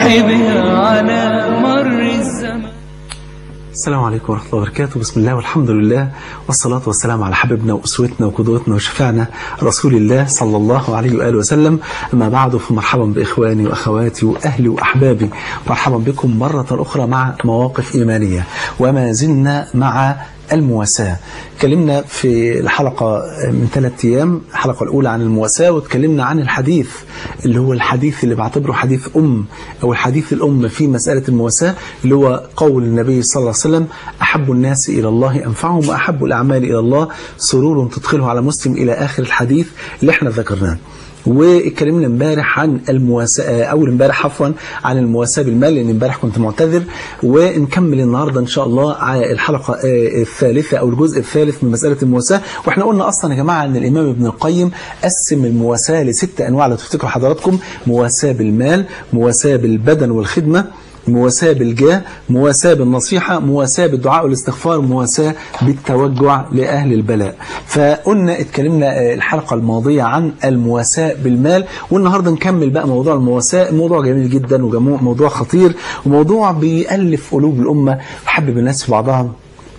بها على مر الزمان السلام عليكم ورحمة الله وبركاته بسم الله والحمد لله والصلاة والسلام على حبيبنا وأسوتنا وقدوتنا وشفعنا رسول الله صلى الله عليه وآله وسلم أما بعد فمرحبا بإخواني وأخواتي وأهلي وأحبابي مرحبا بكم مرة أخرى مع مواقف إيمانية وما زلنا مع المواساة اتكلمنا في الحلقة من ثلاثة أيام الحلقة الأولى عن المواساة واتكلمنا عن الحديث اللي هو الحديث اللي بعتبره حديث أم أو الحديث الأم في مسألة المواساة اللي هو قول النبي صلى الله عليه وسلم أحب الناس إلى الله أنفعهم وأحب الأعمال إلى الله سرور تدخله على مسلم إلى آخر الحديث اللي احنا ذكرناه واتكلمنا امبارح عن المواساة اول امبارح عفوا عن المواساة بالمال لان امبارح كنت معتذر ونكمل النهارده ان شاء الله على الحلقة الثالثة او الجزء الثالث من مسألة المواساة واحنا قلنا اصلا يا جماعة ان الامام ابن القيم قسم المواساة لست انواع لو تفتكروا حضراتكم مواساة بالمال مواساة بالبدن والخدمة مواساة بالجاه مواساة بالنصيحة مواساة بالدعاء والاستغفار مواساة بالتوجع لأهل البلاء فقلنا اتكلمنا الحلقة الماضية عن المواساة بالمال والنهاردة نكمل بقى موضوع المواساة موضوع جميل جدا وموضوع خطير وموضوع بيألف قلوب الأمة وحبب الناس في بعضها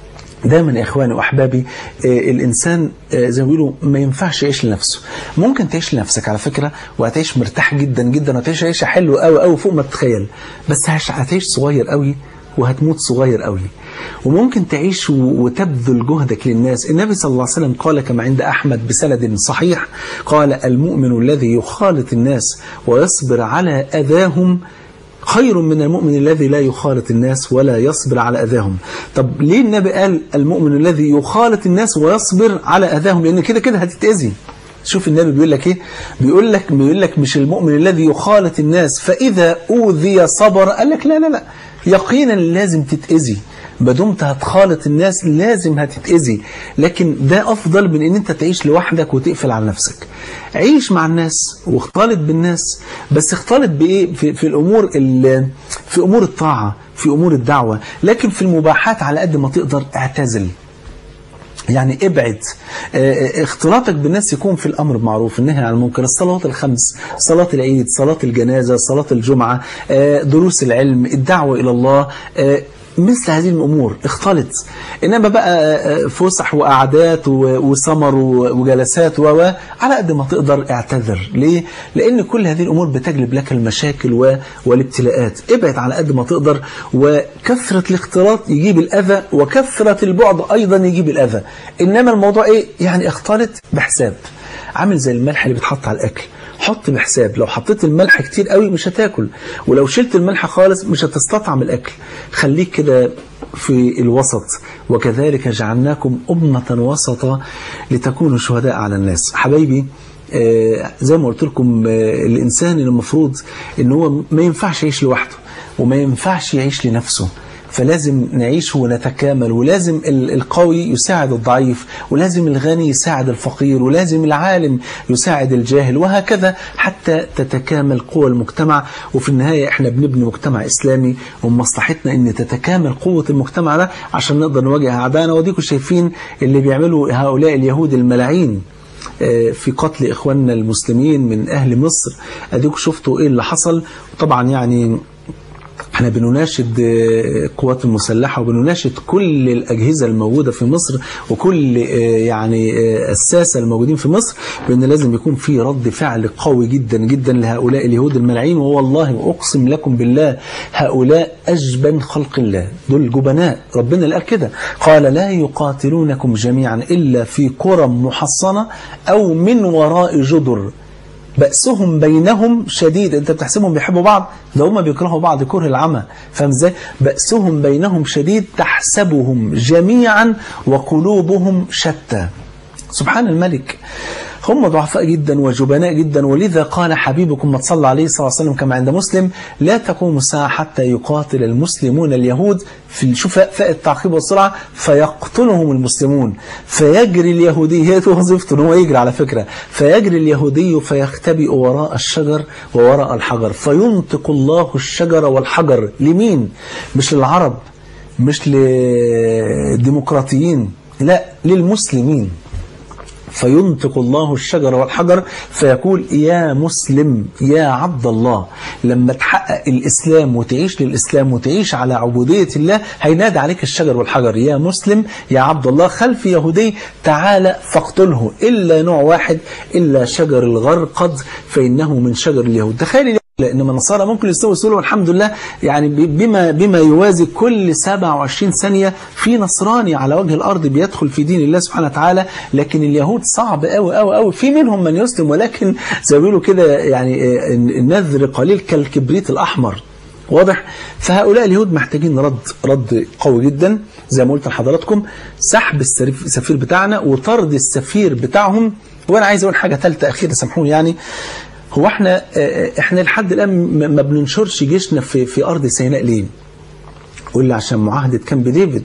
دايما يا اخواني واحبابي آه الانسان آه زي ما بيقولوا ما ينفعش يعيش لنفسه ممكن تعيش لنفسك على فكره وهتعيش مرتاح جدا جدا وهتعيش عيشه حلوه قوي قوي فوق ما تتخيل بس هتعيش صغير قوي وهتموت صغير قوي وممكن تعيش وتبذل جهدك للناس النبي صلى الله عليه وسلم قال كما عند أحمد بسند صحيح قال المؤمن الذي يخالط الناس ويصبر على أذاهم خير من المؤمن الذي لا يخالط الناس ولا يصبر على أذاهم طب ليه النبي قال المؤمن الذي يخالط الناس ويصبر على أذاهم لأن كده كده هتتأذي شوف النبي بيقول لك ايه بيقول لك بيقول لك مش المؤمن الذي يخالط الناس فإذا أوذي صبر قال لك لا لا لا يقينا لازم تتأذي ما دمت هتخالط الناس لازم هتتأذي لكن ده أفضل من ان انت تعيش لوحدك وتقفل على نفسك عيش مع الناس واختلط بالناس بس اختلط بإيه في, في الأمور في أمور الطاعة في أمور الدعوة لكن في المباحات على قد ما تقدر اعتزل يعني ابعد اه اختلاطك بالناس يكون في الأمر بمعروف النهي عن المنكر الصلوات الخمس صلاة العيد صلاة الجنازة صلاة الجمعة اه دروس العلم الدعوة إلى الله اه مثل هذه الأمور اختلط إنما بقى فسح وقعدات وسمر وجلسات و على قد ما تقدر اعتذر ليه؟ لأن كل هذه الأمور بتجلب لك المشاكل والابتلاءات ابعد على قد ما تقدر وكثرة الاختلاط يجيب الأذى وكثرة البعد أيضا يجيب الأذى إنما الموضوع إيه؟ يعني اختلط بحساب عامل زي الملح اللي بيتحط على الأكل حط بحساب لو حطيت الملح كتير قوي مش هتاكل ولو شلت الملح خالص مش هتستطعم الأكل خليك كده في الوسط وكذلك جعلناكم أمة وسطا لتكونوا شهداء على الناس حبايبي آه زي ما قلت لكم آه الإنسان المفروض ان هو ما ينفعش يعيش لوحده وما ينفعش يعيش لنفسه فلازم نعيش ونتكامل ولازم القوي يساعد الضعيف ولازم الغني يساعد الفقير ولازم العالم يساعد الجاهل وهكذا حتى تتكامل قوى المجتمع وفي النهاية احنا بنبني مجتمع إسلامي ومصلحتنا ان تتكامل قوة المجتمع ده عشان نقدر نواجه أعدائنا وديكم شايفين اللي بيعملوا هؤلاء اليهود الملاعين في قتل إخواننا المسلمين من أهل مصر أديكم شفتوا إيه اللي حصل طبعا يعني احنا بنناشد القوات المسلحة وبنناشد كل الأجهزة الموجودة في مصر وكل يعني الساسة الموجودين في مصر بأن لازم يكون في رد فعل قوي جدا جدا لهؤلاء اليهود الملعين ووالله وأقسم لكم بالله هؤلاء أجبن خلق الله دول جبناء ربنا اللي قال كده قال لا يقاتلونكم جميعا إلا في قرى محصنة أو من وراء جدر بأسهم بينهم شديد انت بتحسبهم بيحبوا بعض ده هم بيكرهوا بعض كره العمى فاهم ازاي بأسهم بينهم شديد تحسبهم جميعا وقلوبهم شتى سبحان الملك هم ضعفاء جدا وجبناء جدا ولذا قال حبيبكم ما تصلى عليه صلى الله عليه وسلم كما عند مسلم لا تقوم الساعة حتى يقاتل المسلمون اليهود في الشفاء فاء التعقيب والسرعة فيقتلهم المسلمون فيجري اليهودي هي وظيفته ان هو يجري على فكرة فيجري اليهودي فيختبئ وراء الشجر ووراء الحجر فينطق الله الشجر والحجر لمين مش للعرب مش للديمقراطيين لا للمسلمين فينطق الله الشجر والحجر فيقول يا مسلم يا عبد الله لما تحقق الإسلام وتعيش للإسلام وتعيش على عبودية الله هينادي عليك الشجر والحجر يا مسلم يا عبد الله خلف يهودي تعالى فاقتله إلا نوع واحد إلا شجر الغرقد فإنه من شجر اليهود تخيل لأنما النصارى ممكن يستووا يقولوا الحمد لله يعني بما بما يوازي كل 27 ثانية في نصراني على وجه الأرض بيدخل في دين الله سبحانه وتعالى لكن اليهود صعب قوي قوي قوي في منهم من يسلم ولكن زي ما بيقولوا كده يعني النذر قليل كالكبريت الأحمر واضح فهؤلاء اليهود محتاجين رد رد قوي جدا زي ما قلت لحضراتكم سحب السفير بتاعنا وطرد السفير بتاعهم وانا عايز اقول حاجه ثالثه اخيره سامحوني يعني هو احنا احنا لحد الان ما بننشرش جيشنا في في ارض سيناء ليه؟ قول لي عشان معاهده كامب ديفيد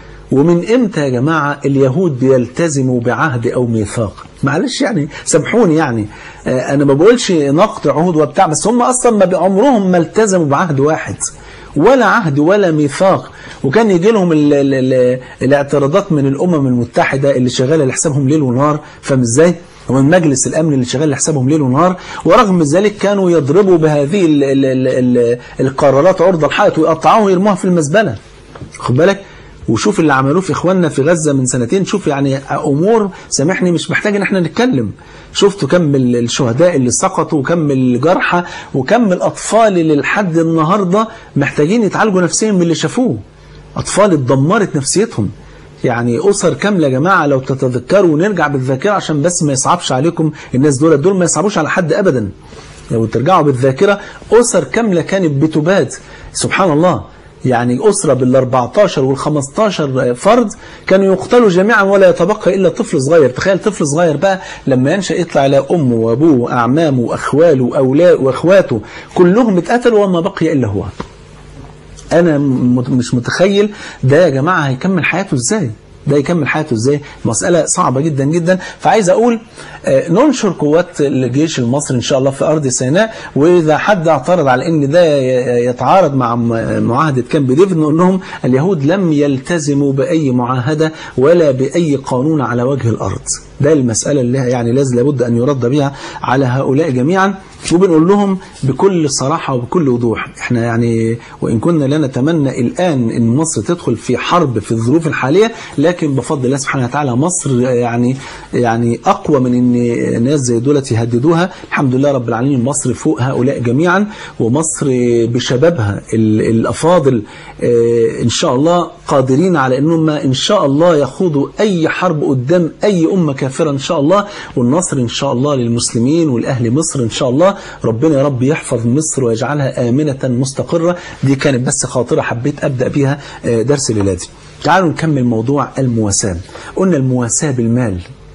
ومن امتى يا جماعه اليهود بيلتزموا بعهد او ميثاق؟ معلش يعني سامحوني يعني انا ما بقولش نقد عهود وبتاع بس هم اصلا ما عمرهم ما التزموا بعهد واحد ولا عهد ولا ميثاق وكان يجي لهم ال ال ال الاعتراضات من الامم المتحده اللي شغاله لحسابهم ليل ونهار فاهم ازاي؟ ومن مجلس الأمن اللي شغال لحسابهم ليل ونهار ورغم ذلك كانوا يضربوا بهذه ال ال ال ال القرارات عرض الحائط ويقطعوها ويرموها في المزبلة خد بالك وشوف اللي عملوه في إخواننا في غزة من سنتين شوف يعني أمور سامحني مش محتاج إن احنا نتكلم شفتوا كم الشهداء اللي سقطوا وكم الجرحى وكم الأطفال اللي لحد النهاردة محتاجين يتعالجوا نفسيا من اللي شافوه أطفال اتدمرت نفسيتهم يعني أسر كاملة يا جماعة لو تتذكروا ونرجع بالذاكرة عشان بس ما يصعبش عليكم الناس دول دول ما يصعبوش على حد أبدا لو ترجعوا بالذاكرة أسر كاملة كانت بتبات سبحان الله يعني أسرة بال 14 وال 15 فرد كانوا يقتلوا جميعا ولا يتبقى إلا طفل صغير تخيل طفل صغير بقى لما ينشأ يطلع على أمه وأبوه وأعمامه وأخواله وأولاده وأخواته كلهم اتقتلوا وما بقي إلا هو أنا مش متخيل ده يا جماعة هيكمل حياته إزاي ده يكمل حياته ازاي مسألة صعبة جدا جدا فعايز اقول ننشر قوات الجيش المصري ان شاء الله في ارض سيناء واذا حد اعترض على ان ده يتعارض مع معاهدة كامب ديفيد نقول لهم اليهود لم يلتزموا باي معاهدة ولا باي قانون على وجه الارض ده المسألة اللي يعني لازم لابد ان يرد بها على هؤلاء جميعا وبنقول لهم بكل صراحة وبكل وضوح احنا يعني وإن كنا لا نتمنى الآن أن مصر تدخل في حرب في الظروف الحالية لكن بفضل الله سبحانه وتعالى مصر يعني يعني أقوى من أن ناس زي دولت يهددوها الحمد لله رب العالمين مصر فوق هؤلاء جميعا ومصر بشبابها الأفاضل إن شاء الله قادرين على أنهم إن شاء الله يخوضوا أي حرب قدام أي أمة كافرة إن شاء الله والنصر إن شاء الله للمسلمين والأهل مصر إن شاء الله ربنا يا رب يحفظ مصر ويجعلها آمنة مستقرة دي كانت بس خاطرة حبيت أبدأ بيها درس ليلادي تعالوا نكمل موضوع المواساة قلنا المواساة بالمال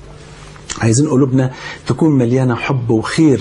عايزين قلوبنا تكون مليانة حب وخير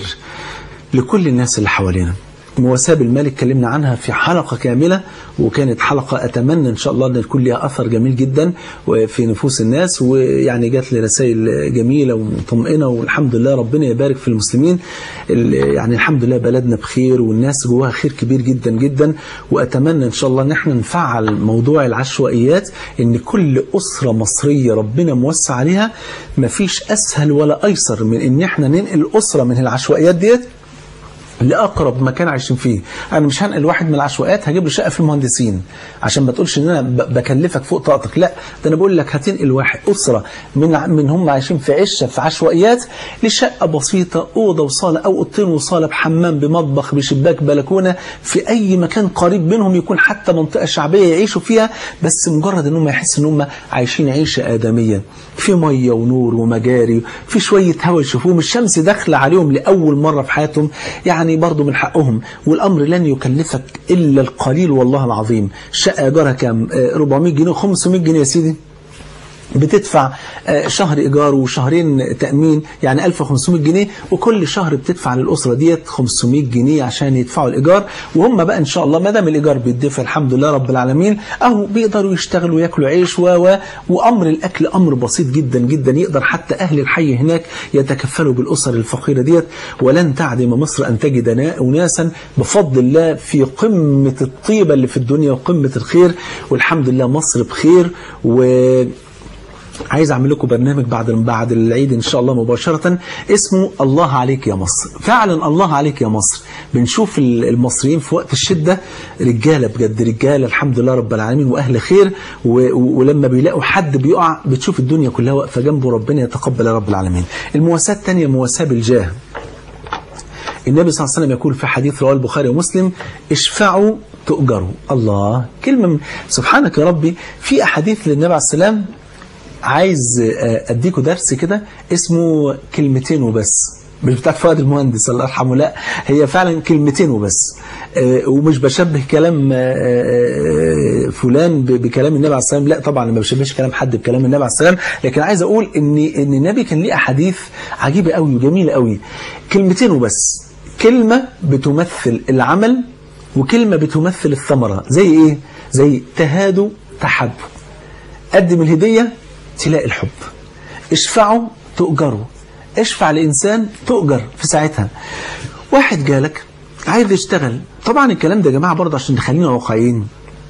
لكل الناس اللي حوالينا مواساة بالمال اتكلمنا عنها في حلقة كاملة وكانت حلقة أتمنى إن شاء الله أن يكون لها أثر جميل جدا في نفوس الناس ويعني جات لي رسائل جميلة ومطمئنة والحمد لله ربنا يبارك في المسلمين يعني الحمد لله بلدنا بخير والناس جواها خير كبير جدا جدا وأتمنى إن شاء الله أن احنا نفعل موضوع العشوائيات إن كل أسرة مصرية ربنا موسع عليها مفيش أسهل ولا أيسر من إن احنا ننقل أسرة من العشوائيات ديت لأقرب مكان عايشين فيه أنا مش هنقل واحد من العشوائيات هجيب له شقة في المهندسين عشان ما تقولش إن أنا بكلفك فوق طاقتك لا ده أنا بقول لك هتنقل واحد أسرة من من هم عايشين في عشة في عشوائيات لشقة بسيطة أوضة وصالة أو أوضتين وصالة بحمام بمطبخ بشباك بلكونة في أي مكان قريب منهم يكون حتى منطقة شعبية يعيشوا فيها بس مجرد إن هم يحسوا إن هم عايشين عيشة آدمية في مية ونور ومجاري في شوية هواء يشوفوهم الشمس داخلة عليهم لأول مرة في حياتهم يعني يعني برضه من حقهم والأمر لن يكلفك إلا القليل والله العظيم شقة إيجارها كام 400 جنيه 500 جنيه يا سيدي بتدفع شهر إيجار وشهرين تأمين يعني 1500 جنيه وكل شهر بتدفع للأسرة ديت 500 جنيه عشان يدفعوا الإيجار وهم بقى إن شاء الله ما دام الإيجار بيدفع الحمد لله رب العالمين أو بيقدروا يشتغلوا وياكلوا عيش و وأمر الأكل أمر بسيط جدا جدا يقدر حتى أهل الحي هناك يتكفلوا بالأسر الفقيرة ديت ولن تعدم مصر أن تجد أناسا بفضل الله في قمة الطيبة اللي في الدنيا وقمة الخير والحمد لله مصر بخير و عايز اعمل لكم برنامج بعد بعد العيد ان شاء الله مباشره اسمه الله عليك يا مصر فعلا الله عليك يا مصر بنشوف المصريين في وقت الشده رجاله بجد رجاله الحمد لله رب العالمين واهل خير ولما بيلاقوا حد بيقع بتشوف الدنيا كلها واقفه جنبه ربنا يتقبل يا رب العالمين المواساه الثانيه مواساه بالجاه النبي صلى الله عليه وسلم يقول في حديث رواه البخاري ومسلم اشفعوا تؤجروا الله كلمة سبحانك يا ربي في أحاديث للنبي عليه السلام عايز أديكوا درس كده اسمه كلمتين وبس مش بتاعت فؤاد المهندس الله يرحمه لا هي فعلا كلمتين وبس ومش بشبه كلام فلان بكلام النبي عليه السلام لا طبعا ما بشبهش كلام حد بكلام النبي عليه السلام لكن عايز اقول ان ان النبي كان ليه احاديث عجيبه قوي وجميله قوي كلمتين وبس كلمه بتمثل العمل وكلمه بتمثل الثمره زي ايه زي تهادوا تحبوا قدم الهديه تلاقي الحب اشفعوا تؤجروا اشفع لإنسان تؤجر في ساعتها واحد جالك عايز يشتغل طبعا الكلام ده يا جماعة برضه عشان نخلينا واقعيين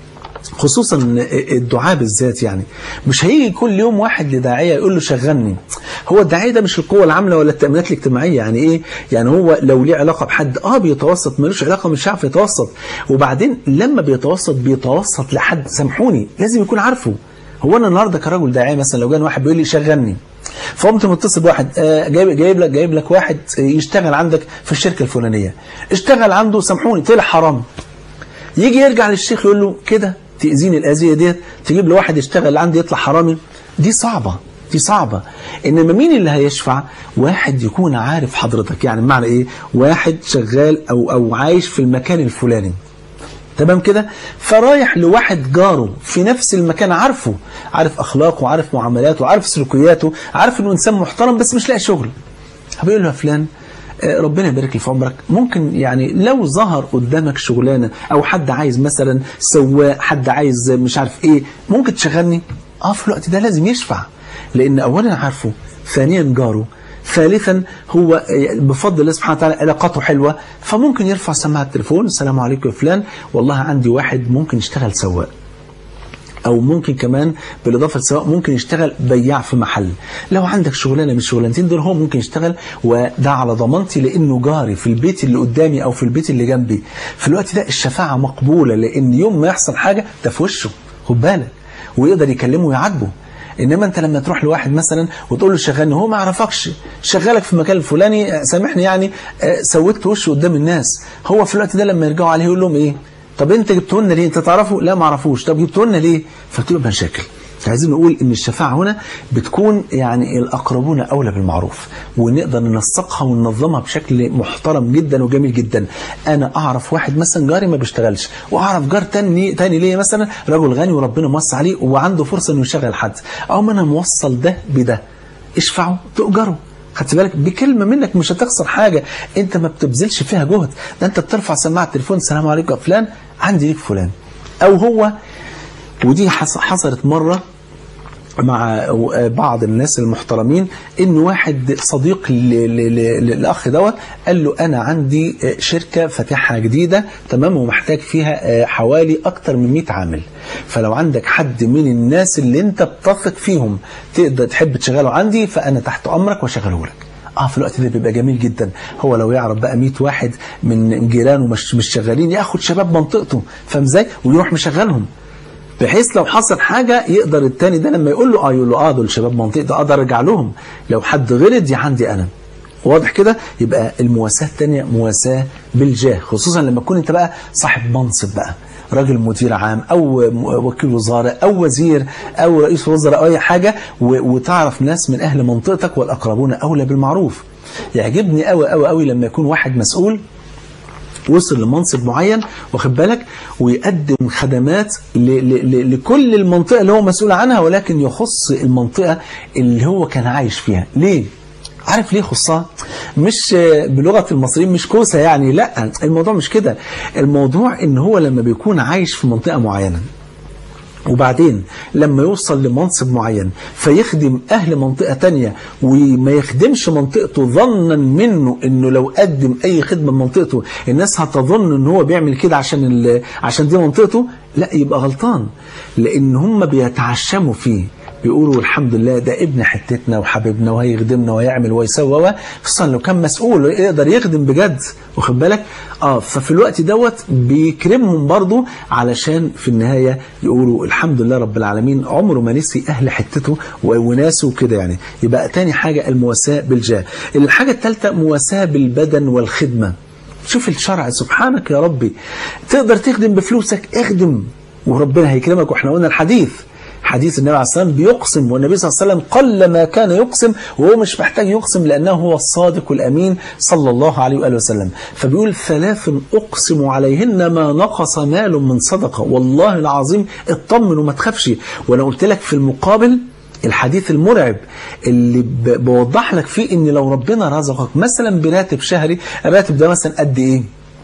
خصوصا الدعاء بالذات يعني مش هيجي كل يوم واحد لداعية يقول له شغلني هو الداعية ده مش القوة العاملة ولا التأمينات الاجتماعية يعني ايه يعني هو لو ليه علاقة بحد اه بيتوسط ملوش علاقة مش عارف يتوسط وبعدين لما بيتوسط بيتوسط لحد سامحوني لازم يكون عارفه هو انا النهارده كراجل داعيه مثلا لو جاني واحد بيقول لي شغلني فقمت متصل بواحد آه جايب جايب لك جايب لك واحد يشتغل عندك في الشركه الفلانيه اشتغل عنده سامحوني طلع حرام يجي يرجع للشيخ يقول له كده تاذيني الاذيه ديت تجيب له واحد يشتغل عندي يطلع حرامي دي صعبه دي صعبة إنما مين اللي هيشفع واحد يكون عارف حضرتك يعني بمعنى إيه واحد شغال أو, أو عايش في المكان الفلاني تمام كده فرايح لواحد جاره في نفس المكان عارفه عارف اخلاقه عارف معاملاته عارف سلوكياته عارف انه انسان محترم بس مش لاقي شغل هبيقول له يا فلان ربنا يبارك لي في عمرك ممكن يعني لو ظهر قدامك شغلانه او حد عايز مثلا سواق حد عايز مش عارف ايه ممكن تشغلني اه في الوقت ده لازم يشفع لان اولا عارفه ثانيا جاره ثالثا هو بفضل الله سبحانه وتعالى علاقاته حلوة فممكن يرفع سماعة التليفون السلام عليكم يا فلان والله عندي واحد ممكن يشتغل سواق أو ممكن كمان بالإضافة للسواق ممكن يشتغل بياع في محل لو عندك شغلانة من الشغلانتين دول هو ممكن يشتغل وده على ضمانتي لأنه جاري في البيت اللي قدامي أو في البيت اللي جنبي في الوقت ده الشفاعة مقبولة لأن يوم ما يحصل حاجة ده في وشه خد بالك ويقدر يكلمه ويعاتبه انما انت لما تروح لواحد مثلا وتقول له شغلني هو ما يعرفكش شغالك في المكان الفلاني سامحني يعني سويت وشه قدام الناس هو في الوقت ده لما يرجعوا عليه يقول لهم ايه طب انت جبته لنا ليه انت تعرفه لا ما اعرفوش طب جبته لنا ليه فبتبقى مشاكل عايزين نقول ان الشفاعة هنا بتكون يعني الاقربون اولى بالمعروف ونقدر ننسقها وننظمها بشكل محترم جدا وجميل جدا انا اعرف واحد مثلا جاري ما بيشتغلش واعرف جار تاني تاني ليه مثلا رجل غني وربنا موسع عليه وعنده فرصة انه يشغل حد او ما انا موصل ده بده اشفعوا تؤجروا خدت بالك بكلمة منك مش هتخسر حاجة انت ما بتبذلش فيها جهد ده انت بترفع سماعة التليفون السلام عليكم يا فلان عندي ليك فلان او هو ودي حصلت مرة مع بعض الناس المحترمين ان واحد صديق للاخ دوت قال له انا عندي شركه فاتحها جديده تمام ومحتاج فيها حوالي اكتر من 100 عامل فلو عندك حد من الناس اللي انت بتثق فيهم تقدر تحب تشغله عندي فانا تحت امرك واشغله لك اه في الوقت ده بيبقى جميل جدا هو لو يعرف بقى 100 واحد من جيرانه مش مش شغالين ياخد شباب منطقته فاهم ازاي ويروح مشغلهم بحيث لو حصل حاجة يقدر التاني ده لما يقول له اه يقول له اه دول شباب منطقة اقدر ارجع لهم لو حد غلط دي عندي انا واضح كده يبقى المواساة الثانية مواساة بالجاه خصوصا لما تكون انت بقى صاحب منصب بقى راجل مدير عام او وكيل وزارة او وزير او رئيس وزراء او اي حاجة وتعرف ناس من اهل منطقتك والاقربون اولى بالمعروف يعجبني قوي قوي قوي لما يكون واحد مسؤول وصل لمنصب معين واخد بالك ويقدم خدمات ل ل لكل المنطقة اللي هو مسؤول عنها ولكن يخص المنطقة اللي هو كان عايش فيها ليه؟ عارف ليه خصها؟ مش بلغة المصريين مش كوسة يعني لا الموضوع مش كده الموضوع ان هو لما بيكون عايش في منطقة معينة وبعدين لما يوصل لمنصب معين فيخدم أهل منطقة تانية وما يخدمش منطقته ظنا منه أنه لو قدم أي خدمة منطقته الناس هتظن أنه هو بيعمل كده عشان عشان دي منطقته لا يبقى غلطان لأن هم بيتعشموا فيه بيقولوا الحمد لله ده ابن حتتنا وحبيبنا وهيخدمنا ويعمل ويسوى خصوصا لو كان مسؤول يقدر يخدم بجد واخد بالك اه ففي الوقت دوت بيكرمهم برضه علشان في النهايه يقولوا الحمد لله رب العالمين عمره ما نسي اهل حتته وناسه وكده يعني يبقى تاني حاجه المواساه بالجاه الحاجه الثالثه مواساه بالبدن والخدمه شوف الشرع سبحانك يا ربي تقدر تخدم بفلوسك اخدم وربنا هيكرمك واحنا قلنا الحديث حديث النبي عليه الصلاه والسلام بيقسم والنبي صلى الله عليه وسلم قل ما كان يقسم وهو مش محتاج يقسم لانه هو الصادق الامين صلى الله عليه واله وسلم فبيقول ثلاث اقسم عليهن ما نقص مال من صدقه والله العظيم اطمن وما تخافش وانا قلت لك في المقابل الحديث المرعب اللي بوضح لك فيه ان لو ربنا رزقك مثلا براتب شهري الراتب ده مثلا قد ايه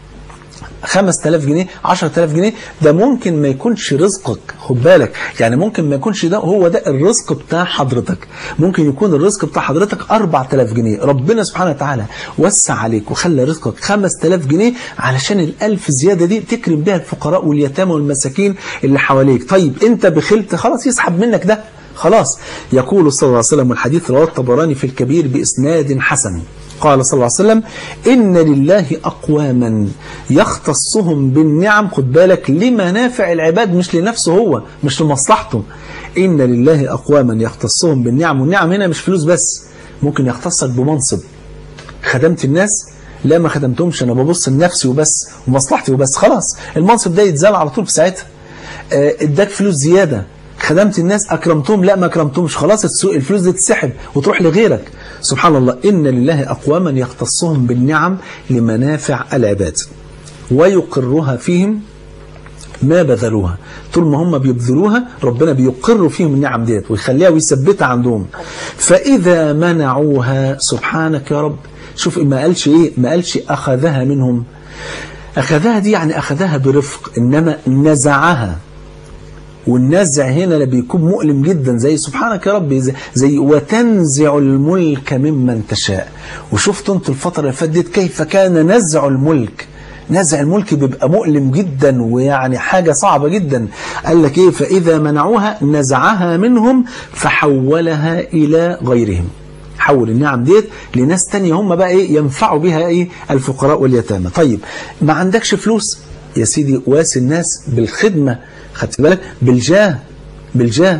5000 جنيه 10000 جنيه ده ممكن ما يكونش رزقك خد بالك يعني ممكن ما يكونش ده هو ده الرزق بتاع حضرتك ممكن يكون الرزق بتاع حضرتك 4000 جنيه ربنا سبحانه وتعالى وسع عليك وخلى رزقك 5000 جنيه علشان الألف زيادة دي تكرم بها الفقراء واليتامى والمساكين اللي حواليك طيب انت بخلت خلاص يسحب منك ده خلاص يقول صلى الله عليه وسلم والحديث رواه الطبراني في الكبير بإسناد حسن قال صلى الله عليه وسلم إن لله أقواما يختصهم بالنعم خد بالك لمنافع العباد مش لنفسه هو مش لمصلحته إن لله أقواما يختصهم بالنعم والنعم هنا مش فلوس بس ممكن يختصك بمنصب خدمت الناس لا ما خدمتهمش أنا ببص لنفسي وبس ومصلحتي وبس خلاص المنصب ده يتزال على طول في ساعتها اداك فلوس زيادة خدمت الناس أكرمتهم لا ما أكرمتهمش خلاص الفلوس دي تسحب وتروح لغيرك سبحان الله إن لله أقواما يختصهم بالنعم لمنافع العباد ويقرها فيهم ما بذلوها طول ما هم بيبذلوها ربنا بيقر فيهم النعم ديت ويخليها ويثبتها عندهم فإذا منعوها سبحانك يا رب شوف ما قالش إيه ما قالش أخذها منهم أخذها دي يعني أخذها برفق إنما نزعها والنزع هنا اللي بيكون مؤلم جدا زي سبحانك يا رب زي, زي وتنزع الملك ممن تشاء وشفتوا انتوا الفترة اللي فاتت كيف كان نزع الملك نزع الملك بيبقى مؤلم جدا ويعني حاجة صعبة جدا قال لك ايه فإذا منعوها نزعها منهم فحولها إلى غيرهم حول النعم ديت لناس تانية هم بقى ايه ينفعوا بها ايه الفقراء واليتامى طيب ما عندكش فلوس يا سيدي واسي الناس بالخدمة خدت بالك بالجاه بالجاه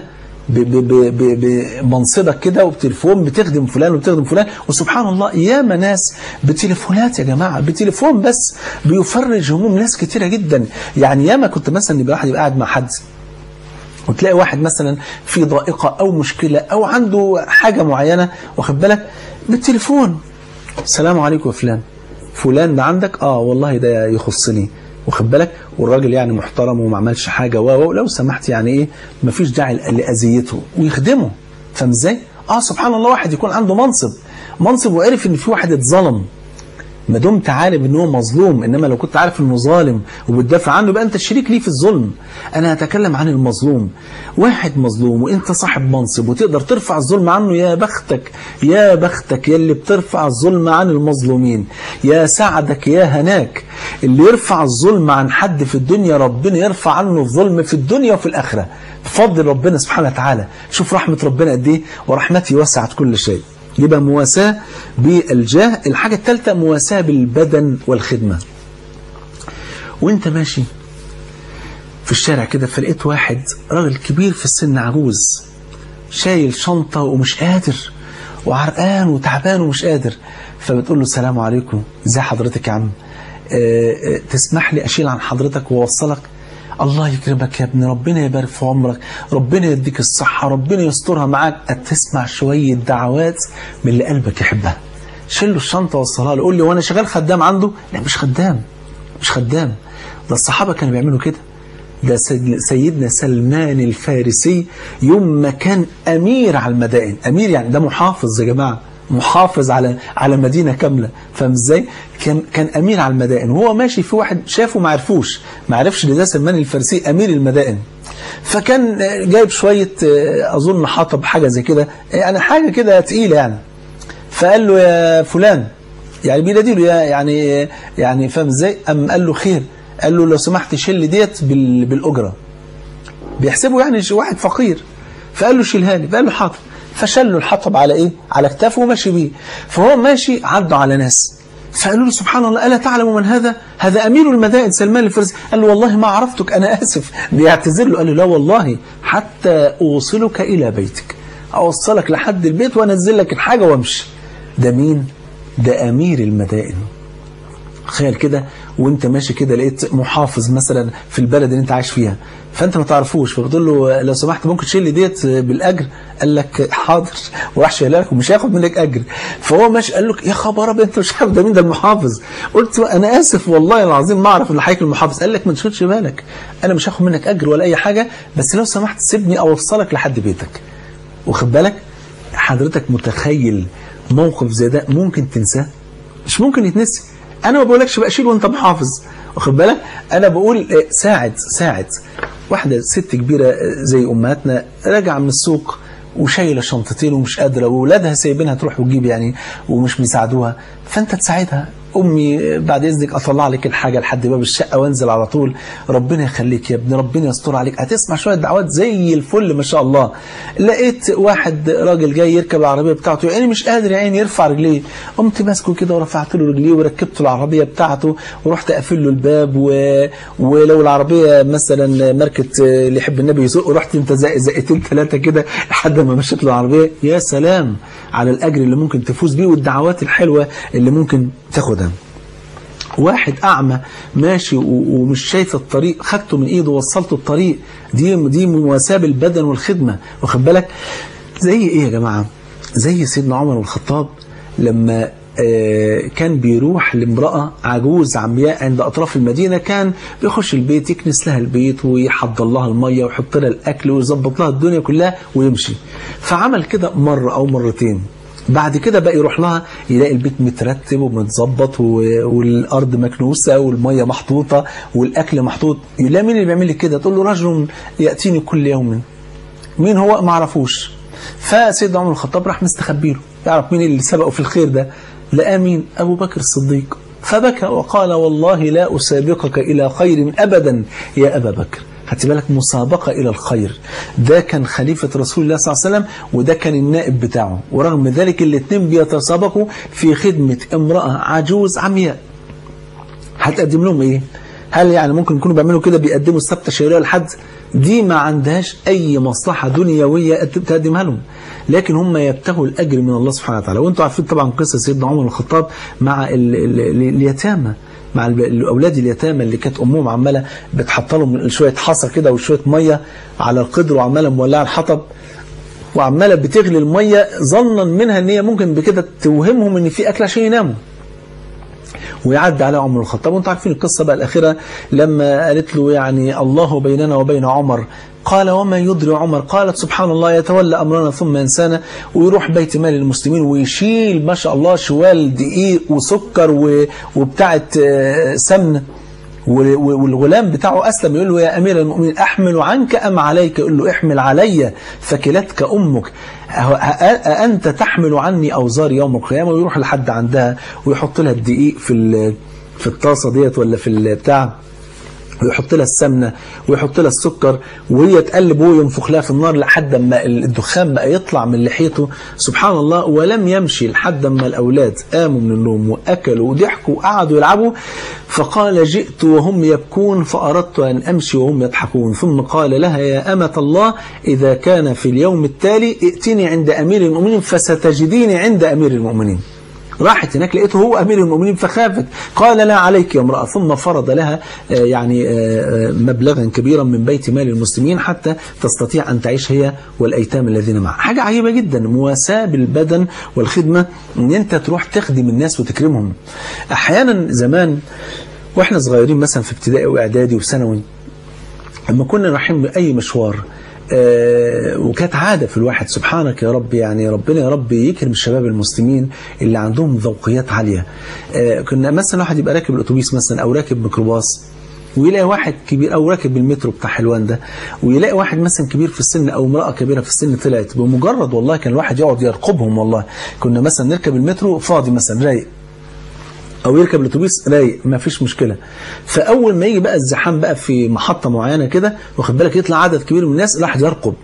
بمنصبك كده وبتليفون بتخدم فلان وبتخدم فلان وسبحان الله ياما ناس بتليفونات يا جماعه بتليفون بس بيفرج هموم ناس كتيره جدا يعني ياما كنت مثلا يبقى واحد يبقى قاعد مع حد وتلاقي واحد مثلا في ضائقه او مشكله او عنده حاجه معينه واخد بالك بالتليفون السلام عليكم يا فلان فلان ده عندك اه والله ده يخصني واخد بالك والراجل يعني محترم وما عملش حاجه ولو سمحت يعني ايه ما فيش داعي لاذيته ويخدمه فاهم ازاي؟ اه سبحان الله واحد يكون عنده منصب منصب وعرف ان في واحد اتظلم ما دمت عارف ان هو مظلوم انما لو كنت عارف انه ظالم وبتدافع عنه يبقى انت الشريك ليه في الظلم انا هتكلم عن المظلوم واحد مظلوم وانت صاحب منصب وتقدر ترفع الظلم عنه يا بختك يا بختك يا اللي بترفع الظلم عن المظلومين يا سعدك يا هناك اللي يرفع الظلم عن حد في الدنيا ربنا يرفع عنه الظلم في الدنيا وفي الاخره بفضل ربنا سبحانه وتعالى شوف رحمه ربنا قد ايه ورحمتي وسعت كل شيء يبقى مواساة بالجاه الحاجة الثالثة مواساة بالبدن والخدمة وانت ماشي في الشارع كده فلقيت واحد راجل كبير في السن عجوز شايل شنطة ومش قادر وعرقان وتعبان ومش قادر فبتقول له السلام عليكم ازي حضرتك يا عم اه اه تسمح لي اشيل عن حضرتك واوصلك الله يكرمك يا ابني ربنا يبارك في عمرك ربنا يديك الصحة ربنا يسترها معاك تسمع شوية دعوات من اللي قلبك يحبها شيل له الشنطة وصلها له قول لي وانا شغال خدام عنده لا مش خدام مش خدام ده الصحابة كانوا بيعملوا كده ده سيدنا سلمان الفارسي يوم ما كان أمير على المدائن أمير يعني ده محافظ يا جماعة محافظ على على مدينة كاملة فاهم ازاي كان كان امير على المدائن وهو ماشي في واحد شافه ما عرفوش ما عرفش ان ده سلمان الفارسي امير المدائن فكان جايب شوية اظن حطب حاجة زي كده يعني حاجة كده تقيلة يعني فقال له يا فلان يعني بينادي له يعني يعني فاهم ازاي ام قال له خير قال له لو سمحت شيل ديت بالاجره بيحسبه يعني واحد فقير فقال له شيلها لي فقال له حاضر فشل له الحطب على ايه على كتافه وماشي بيه فهو ماشي عدوا على ناس فقالوا له سبحان الله ألا تعلم من هذا هذا أمير المدائن سلمان الفارسي قال له والله ما عرفتك أنا آسف بيعتذر له قال له لا والله حتى أوصلك إلى بيتك أوصلك لحد البيت وأنزل لك الحاجة وامشي ده مين ده أمير المدائن تخيل كده وانت ماشي كده لقيت محافظ مثلا في البلد اللي انت عايش فيها فانت ما تعرفوش فبتقول له لو سمحت ممكن تشيل لي ديت بالاجر قال لك حاضر وراح شايلها لك ومش هياخد منك اجر فهو ماشي قال لك يا خبر ابيض انت مش عارف ده مين ده المحافظ قلت له انا اسف والله العظيم ما اعرف ان حضرتك المحافظ قال لك ما تشغلش بالك انا مش هاخد منك اجر ولا اي حاجه بس لو سمحت سيبني اوصلك لحد بيتك واخد بالك حضرتك متخيل موقف زي ده ممكن تنساه مش ممكن يتنسي انا ما بقولكش بقى شيل وانت محافظ واخد بالك انا بقول ساعد ساعد واحده ست كبيره زي امهاتنا راجعه من السوق وشايله شنطتين ومش قادره واولادها سايبينها تروح وتجيب يعني ومش بيساعدوها فانت تساعدها امي بعد اذنك اطلع لك الحاجه لحد باب الشقه وانزل على طول ربنا يخليك يا ابني ربنا يستر عليك هتسمع شويه دعوات زي الفل ما شاء الله لقيت واحد راجل جاي يركب العربيه بتاعته يعني مش قادر يا عيني يرفع رجليه قمت ماسكه كده ورفعت له رجليه وركبت العربيه بتاعته ورحت قافل له الباب و... ولو العربيه مثلا ماركه اللي يحب النبي يسوق رحت انت زق زقتين ثلاثه كده لحد ما مشيت له العربيه يا سلام على الاجر اللي ممكن تفوز بيه والدعوات الحلوه اللي ممكن تاخدها واحد أعمى ماشي ومش شايف الطريق خدته من إيده ووصلته الطريق دي دي مواساة بالبدن والخدمة واخد بالك زي إيه يا جماعة زي سيدنا عمر بن الخطاب لما كان بيروح لامرأة عجوز عمياء عند أطراف المدينة كان بيخش البيت يكنس لها البيت ويحضر لها المية ويحط لها الأكل ويظبط لها الدنيا كلها ويمشي فعمل كده مرة أو مرتين بعد كده بقى يروح لها يلاقي البيت مترتب ومتظبط والارض مكنوسه والميه محطوطه والاكل محطوط يلاقي مين اللي بيعمل لي كده تقول له رجل ياتيني كل يوم مين هو ما اعرفوش فسيدنا عمر الخطاب راح مستخبي له يعرف مين اللي سبقه في الخير ده لقى مين ابو بكر الصديق فبكى وقال والله لا اسابقك الى خير ابدا يا ابا بكر خدت بالك مسابقة إلى الخير ده كان خليفة رسول الله صلى الله عليه وسلم وده كان النائب بتاعه ورغم ذلك الاثنين بيتسابقوا في خدمة امرأة عجوز عمياء هتقدم لهم ايه هل يعني ممكن يكونوا بيعملوا كده بيقدموا السبتة الشهرية لحد دي ما عندهاش أي مصلحة دنيوية تقدمها لهم لكن هم يبتغوا الأجر من الله سبحانه وتعالى وانتم عارفين طبعا قصة سيدنا عمر الخطاب مع اليتامى مع الاولاد اليتامى اللي كانت امهم عماله بتحط لهم شويه حصى كده وشويه ميه على القدر وعماله مولعه الحطب وعماله بتغلي الميه ظنا منها ان هي ممكن بكده توهمهم ان في اكل عشان يناموا ويعدي على عمر الخطاب وانتم عارفين القصه بقى الاخيره لما قالت له يعني الله بيننا وبين عمر قال وما يدري عمر قالت سبحان الله يتولى أمرنا ثم ينسانا ويروح بيت مال المسلمين ويشيل ما شاء الله شوال دقيق وسكر وبتاعة سمن والغلام بتاعه أسلم يقول له يا أمير المؤمنين أحمل عنك أم عليك يقول له احمل علي فكلتك أمك أنت تحمل عني أوزاري يوم القيامة ويروح لحد عندها ويحط لها الدقيق في في الطاسة ديت ولا في البتاع ويحط لها السمنه ويحط لها السكر وهي تقلب وهو ينفخ لها في النار لحد ما الدخان بقى يطلع من لحيته سبحان الله ولم يمشي لحد ما الاولاد قاموا من النوم واكلوا وضحكوا وقعدوا يلعبوا فقال جئت وهم يبكون فاردت ان امشي وهم يضحكون ثم قال لها يا امه الله اذا كان في اليوم التالي ائتني عند امير المؤمنين فستجديني عند امير المؤمنين راحت هناك لقيته هو أمير المؤمنين فخافت قال لا عليك يا امرأة ثم فرض لها يعني مبلغا كبيرا من بيت مال المسلمين حتى تستطيع أن تعيش هي والأيتام الذين معها حاجة عجيبة جدا مواساة بالبدن والخدمة أن أنت تروح تخدم الناس وتكرمهم أحيانا زمان وإحنا صغيرين مثلا في ابتدائي وإعدادي وثانوي لما كنا رايحين أي مشوار آه وكانت عادة في الواحد سبحانك يا رب يعني ربنا يا رب يكرم الشباب المسلمين اللي عندهم ذوقيات عالية آه كنا مثلا واحد يبقى راكب الأتوبيس مثلا أو راكب ميكروباص ويلاقي واحد كبير أو راكب المترو بتاع حلوان ده ويلاقي واحد مثلا كبير في السن أو امرأة كبيرة في السن طلعت بمجرد والله كان الواحد يقعد يرقبهم والله كنا مثلا نركب المترو فاضي مثلا رايق او يركب الاتوبيس رايق ما فيش مشكله فاول ما يجي بقى الزحام بقى في محطه معينه كده واخد بالك يطلع عدد كبير من الناس الواحد يرقب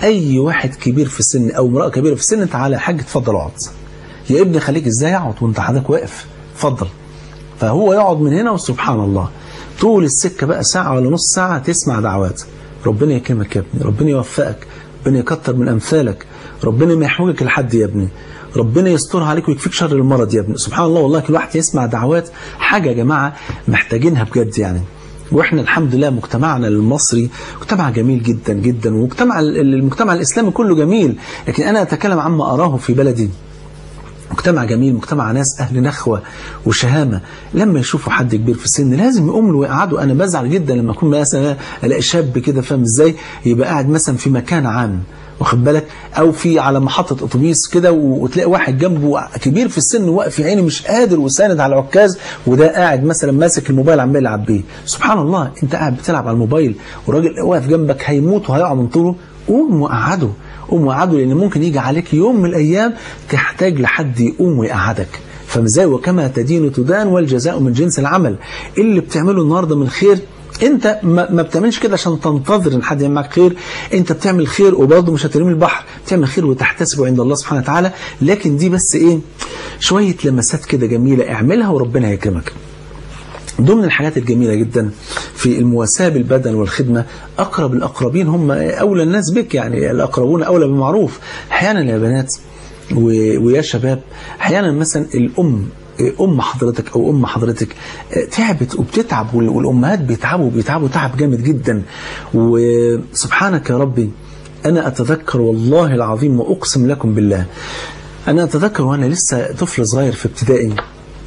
اي واحد كبير في السن او امراه كبيره في السن تعالى يا حاج اتفضل اقعد يا ابني خليك ازاي اقعد وانت حضرتك واقف اتفضل فهو يقعد من هنا وسبحان الله طول السكه بقى ساعه ولا نص ساعه تسمع دعوات ربنا يكرمك يا ابني ربنا يوفقك ربنا يكتر من امثالك ربنا ما يحوجك لحد يا ابني ربنا يسترها عليك ويكفيك شر المرض يا ابني سبحان الله والله كل واحد يسمع دعوات حاجه يا جماعه محتاجينها بجد يعني واحنا الحمد لله مجتمعنا المصري مجتمع جميل جدا جدا ومجتمع المجتمع الاسلامي كله جميل لكن انا اتكلم عما اراه في بلدي مجتمع جميل مجتمع ناس أهل نخوة وشهامة لما يشوفوا حد كبير في السن لازم يقوموا له ويقعدوا أنا بزعل جدا لما أكون مثلا ألاقي شاب كده فاهم إزاي يبقى قاعد مثلا في مكان عام واخد بالك او في على محطه اتوبيس كده وتلاقي واحد جنبه كبير في السن واقف يا عيني مش قادر وساند على عكاز وده قاعد مثلا ماسك الموبايل عمال يلعب بيه سبحان الله انت قاعد بتلعب على الموبايل وراجل واقف جنبك هيموت وهيقع من طوله قوم وقعده قوم وقعده لان ممكن يجي عليك يوم من الايام تحتاج لحد يقوم ويقعدك فمزاي وكما تدين تدان والجزاء من جنس العمل اللي بتعمله النهارده من خير انت ما, ما بتعملش كده عشان تنتظر ان حد يعمل معاك خير انت بتعمل خير وبرضه مش هترمي البحر بتعمل خير وتحتسبه عند الله سبحانه وتعالى لكن دي بس ايه شويه لمسات كده جميله اعملها وربنا هيكرمك ضمن الحاجات الجميلة جدا في المواساة بالبدن والخدمة أقرب الأقربين هم أولى الناس بك يعني الأقربون أولى بالمعروف أحيانا يا بنات ويا شباب أحيانا مثلا الأم أم حضرتك أو أم حضرتك تعبت وبتتعب والأمهات بيتعبوا بيتعبوا تعب جامد جدا وسبحانك يا ربي أنا أتذكر والله العظيم وأقسم لكم بالله أنا أتذكر وأنا لسه طفل صغير في ابتدائي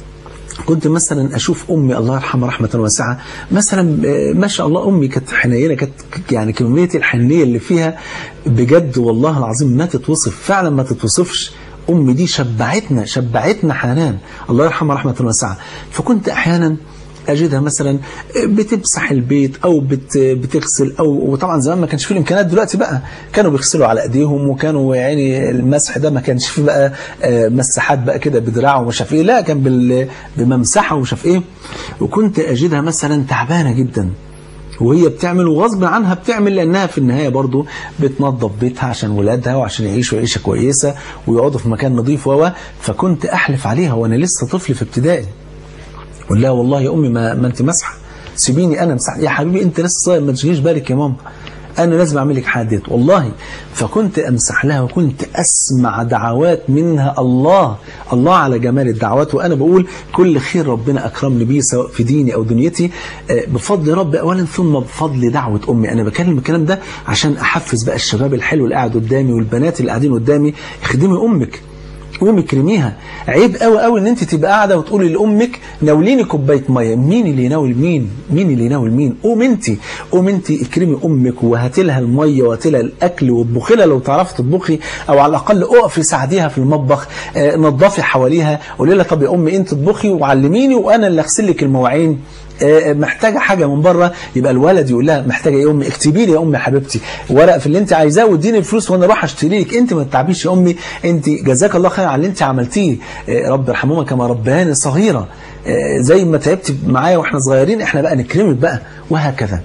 كنت مثلا اشوف امي الله يرحمها رحمه واسعه مثلا ما شاء الله امي كانت حنينه كانت يعني كميه الحنيه اللي فيها بجد والله العظيم ما تتوصف فعلا ما تتوصفش امي دي شبعتنا شبعتنا حنان الله يرحمها رحمه واسعه فكنت احيانا اجدها مثلا بتمسح البيت او بت بتغسل او وطبعا زمان ما كانش فيه الامكانيات دلوقتي بقى كانوا بيغسلوا على ايديهم وكانوا يعني المسح ده ما كانش فيه بقى مساحات بقى كده بدراع ومش عارف ايه لا كان بممسحه ومش عارف ايه وكنت اجدها مثلا تعبانه جدا وهي بتعمل وغصب عنها بتعمل لانها في النهايه برضه بتنظف بيتها عشان ولادها وعشان يعيشوا عيشه كويسه ويقعدوا في مكان نظيف و فكنت احلف عليها وانا لسه طفل في ابتدائي قول لها والله يا امي ما, ما انت مسحه سيبيني انا امسح يا حبيبي انت لسه صغير ما تشغليش بالك يا ماما انا لازم اعمل لك حاجه والله فكنت امسح لها وكنت اسمع دعوات منها الله الله على جمال الدعوات وانا بقول كل خير ربنا اكرمني بيه سواء في ديني او دنيتي بفضل رب اولا ثم بفضل دعوه امي انا بكلم الكلام ده عشان احفز بقى الشباب الحلو اللي قاعد قدامي والبنات اللي قاعدين قدامي اخدمي امك قومي كرميها عيب قوي قوي ان انت تبقى قاعده وتقولي لامك ناوليني كوبايه ميه مين اللي يناول مين مين اللي يناول مين قوم انت قوم انت اكرمي امك وهاتي لها الميه وهاتي لها الاكل واطبخي لها لو تعرفي تطبخي او على الاقل اقفي ساعديها في المطبخ آه نظفي حواليها قولي لها طب يا امي انت اطبخي وعلميني وانا اللي اغسل لك المواعين محتاجه حاجه من بره يبقى الولد يقول لها محتاجه ايه يا امي اكتبي لي يا امي يا حبيبتي ورق في اللي انت عايزاه واديني الفلوس وانا اروح اشتري لك انت ما تتعبيش يا امي انت جزاك الله خير على اللي انت عملتيه رب يرحمهما كما ربياني صغيره زي ما تعبت معايا واحنا صغيرين احنا بقى نكرمك بقى وهكذا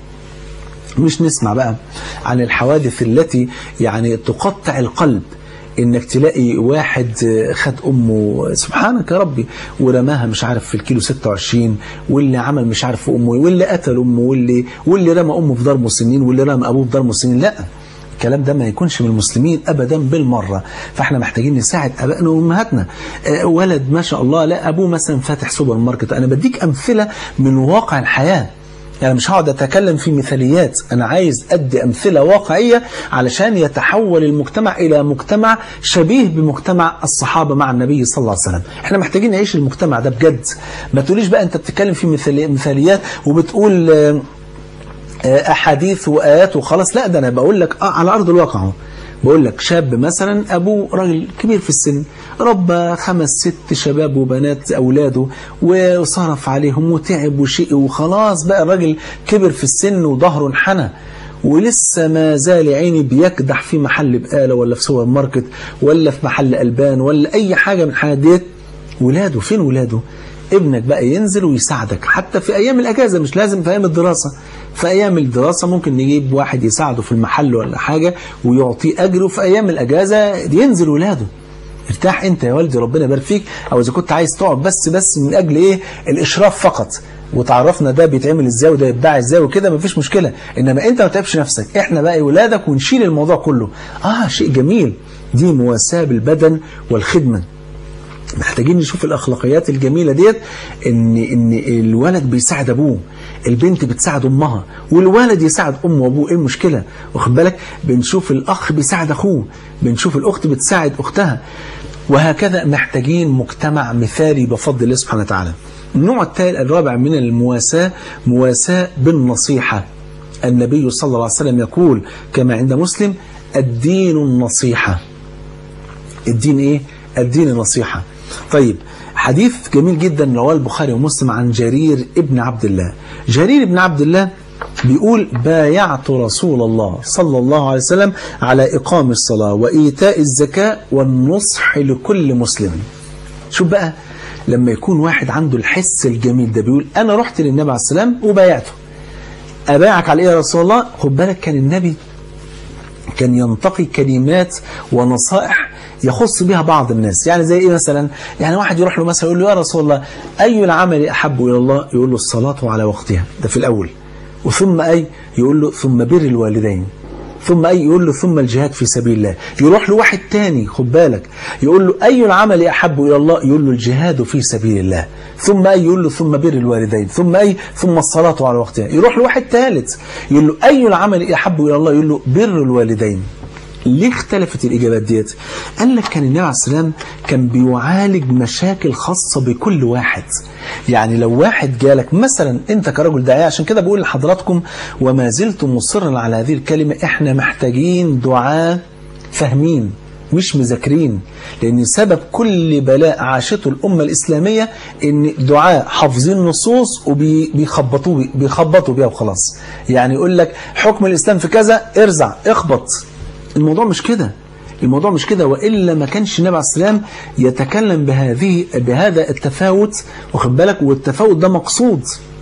مش نسمع بقى عن الحوادث التي يعني تقطع القلب انك تلاقي واحد خد امه سبحانك يا ربي ورماها مش عارف في الكيلو 26 واللي عمل مش عارف في امه واللي قتل امه واللي واللي رمى امه في دار مسنين واللي رمى ابوه في دار مسنين لا الكلام ده ما يكونش من المسلمين ابدا بالمره فاحنا محتاجين نساعد ابائنا وامهاتنا ولد ما شاء الله لا ابوه مثلا فاتح سوبر ماركت انا بديك امثله من واقع الحياه يعني مش هقعد اتكلم في مثاليات انا عايز ادي امثله واقعيه علشان يتحول المجتمع الى مجتمع شبيه بمجتمع الصحابه مع النبي صلى الله عليه وسلم احنا محتاجين نعيش المجتمع ده بجد ما تقوليش بقى انت بتتكلم في مثاليات وبتقول احاديث وايات وخلاص لا ده انا بقول لك اه على ارض الواقع اهو بقول لك شاب مثلا ابوه راجل كبير في السن ربى خمس ست شباب وبنات اولاده وصرف عليهم وتعب وشقي وخلاص بقى الراجل كبر في السن وظهره انحنى ولسه ما زال عيني بيكدح في محل بقاله ولا في سوبر ماركت ولا في محل البان ولا اي حاجه من الحاجات ديت ولاده فين ولاده ابنك بقى ينزل ويساعدك حتى في ايام الاجازه مش لازم في ايام الدراسه في ايام الدراسه ممكن نجيب واحد يساعده في المحل ولا حاجه ويعطيه اجر وفي ايام الاجازه ينزل ولاده ارتاح انت يا والدي ربنا يبارك فيك او اذا كنت عايز تقعد بس بس من اجل ايه الاشراف فقط وتعرفنا ده بيتعمل ازاي وده يتباع ازاي وكده مفيش مشكله انما انت ما تتعبش نفسك احنا بقى ولادك ونشيل الموضوع كله اه شيء جميل دي مواساه بالبدن والخدمه محتاجين نشوف الاخلاقيات الجميله ديت ان ان الولد بيساعد ابوه البنت بتساعد امها والولد يساعد امه وابوه ايه المشكله واخد بالك بنشوف الاخ بيساعد اخوه بنشوف الاخت بتساعد اختها وهكذا محتاجين مجتمع مثالي بفضل الله سبحانه وتعالى النوع الثالث الرابع من المواساه مواساه بالنصيحه النبي صلى الله عليه وسلم يقول كما عند مسلم الدين النصيحه الدين ايه الدين النصيحه طيب حديث جميل جدا رواه البخاري ومسلم عن جرير ابن عبد الله جرير ابن عبد الله بيقول بايعت رسول الله صلى الله عليه وسلم على إقام الصلاة وإيتاء الزكاة والنصح لكل مسلم شوف بقى لما يكون واحد عنده الحس الجميل ده بيقول أنا رحت للنبي عليه السلام وبايعته أبايعك على إيه يا رسول الله خد بالك كان النبي كان ينتقي كلمات ونصائح يخص بها بعض الناس يعني زي ايه مثلا يعني واحد يروح له مثلا يقول له يا رسول الله اي العمل احب الى الله يقول له الصلاه على وقتها ده في الاول وثم اي يقول له ثم بر الوالدين ثم أي يقول له ثم الجهاد في سبيل الله يروح له واحد تاني خد بالك يقول له أي العمل أحب إلى الله يقول له الجهاد في سبيل الله ثم أي يقول له ثم بر الوالدين ثم أي ثم الصلاة على وقتها يروح له واحد ثالث يقول له أي العمل أحب إلى الله يقول له بر الوالدين ليه اختلفت الإجابات ديت قال لك كان النبي عليه السلام كان بيعالج مشاكل خاصة بكل واحد يعني لو واحد جالك مثلا انت كرجل داعية عشان كده بقول لحضراتكم وما زلت مصرا على هذه الكلمة احنا محتاجين دعاء فاهمين مش مذاكرين لأن سبب كل بلاء عاشته الأمة الإسلامية إن دعاء حافظين نصوص وبيخبطوا بيخبطوا بيها وخلاص يعني يقول لك حكم الإسلام في كذا ارزع اخبط الموضوع مش كده الموضوع مش كده وإلا ما كانش النبي عليه السلام يتكلم بهذه بهذا التفاوت واخد بالك والتفاوت ده مقصود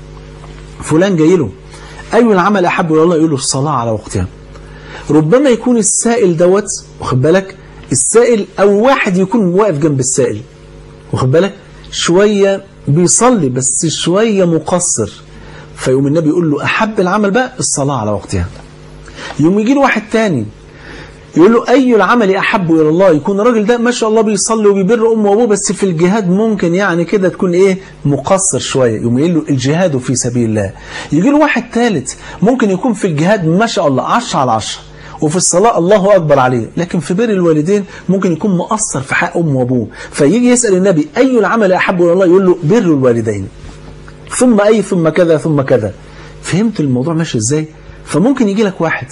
فلان جاي له أي العمل أحب إلى الله يقول له الصلاة على وقتها ربما يكون السائل دوت واخد بالك السائل أو واحد يكون واقف جنب السائل واخد بالك شوية بيصلي بس شوية مقصر فيقوم النبي يقول له أحب العمل بقى الصلاة على وقتها يوم يجي له واحد تاني يقول له أي العمل أحب إلى الله يكون الراجل ده ما شاء الله بيصلي وبيبر أمه وأبوه بس في الجهاد ممكن يعني كده تكون إيه مقصر شوية يقوم يقول له الجهاد في سبيل الله يجي له واحد ثالث ممكن يكون في الجهاد ما شاء الله 10 على 10 وفي الصلاة الله أكبر عليه لكن في بر الوالدين ممكن يكون مقصر في حق أمه وأبوه فيجي يسأل النبي أي العمل أحب إلى الله يقول له بر الوالدين ثم أي ثم كذا ثم كذا فهمت الموضوع ماشي إزاي فممكن يجي لك واحد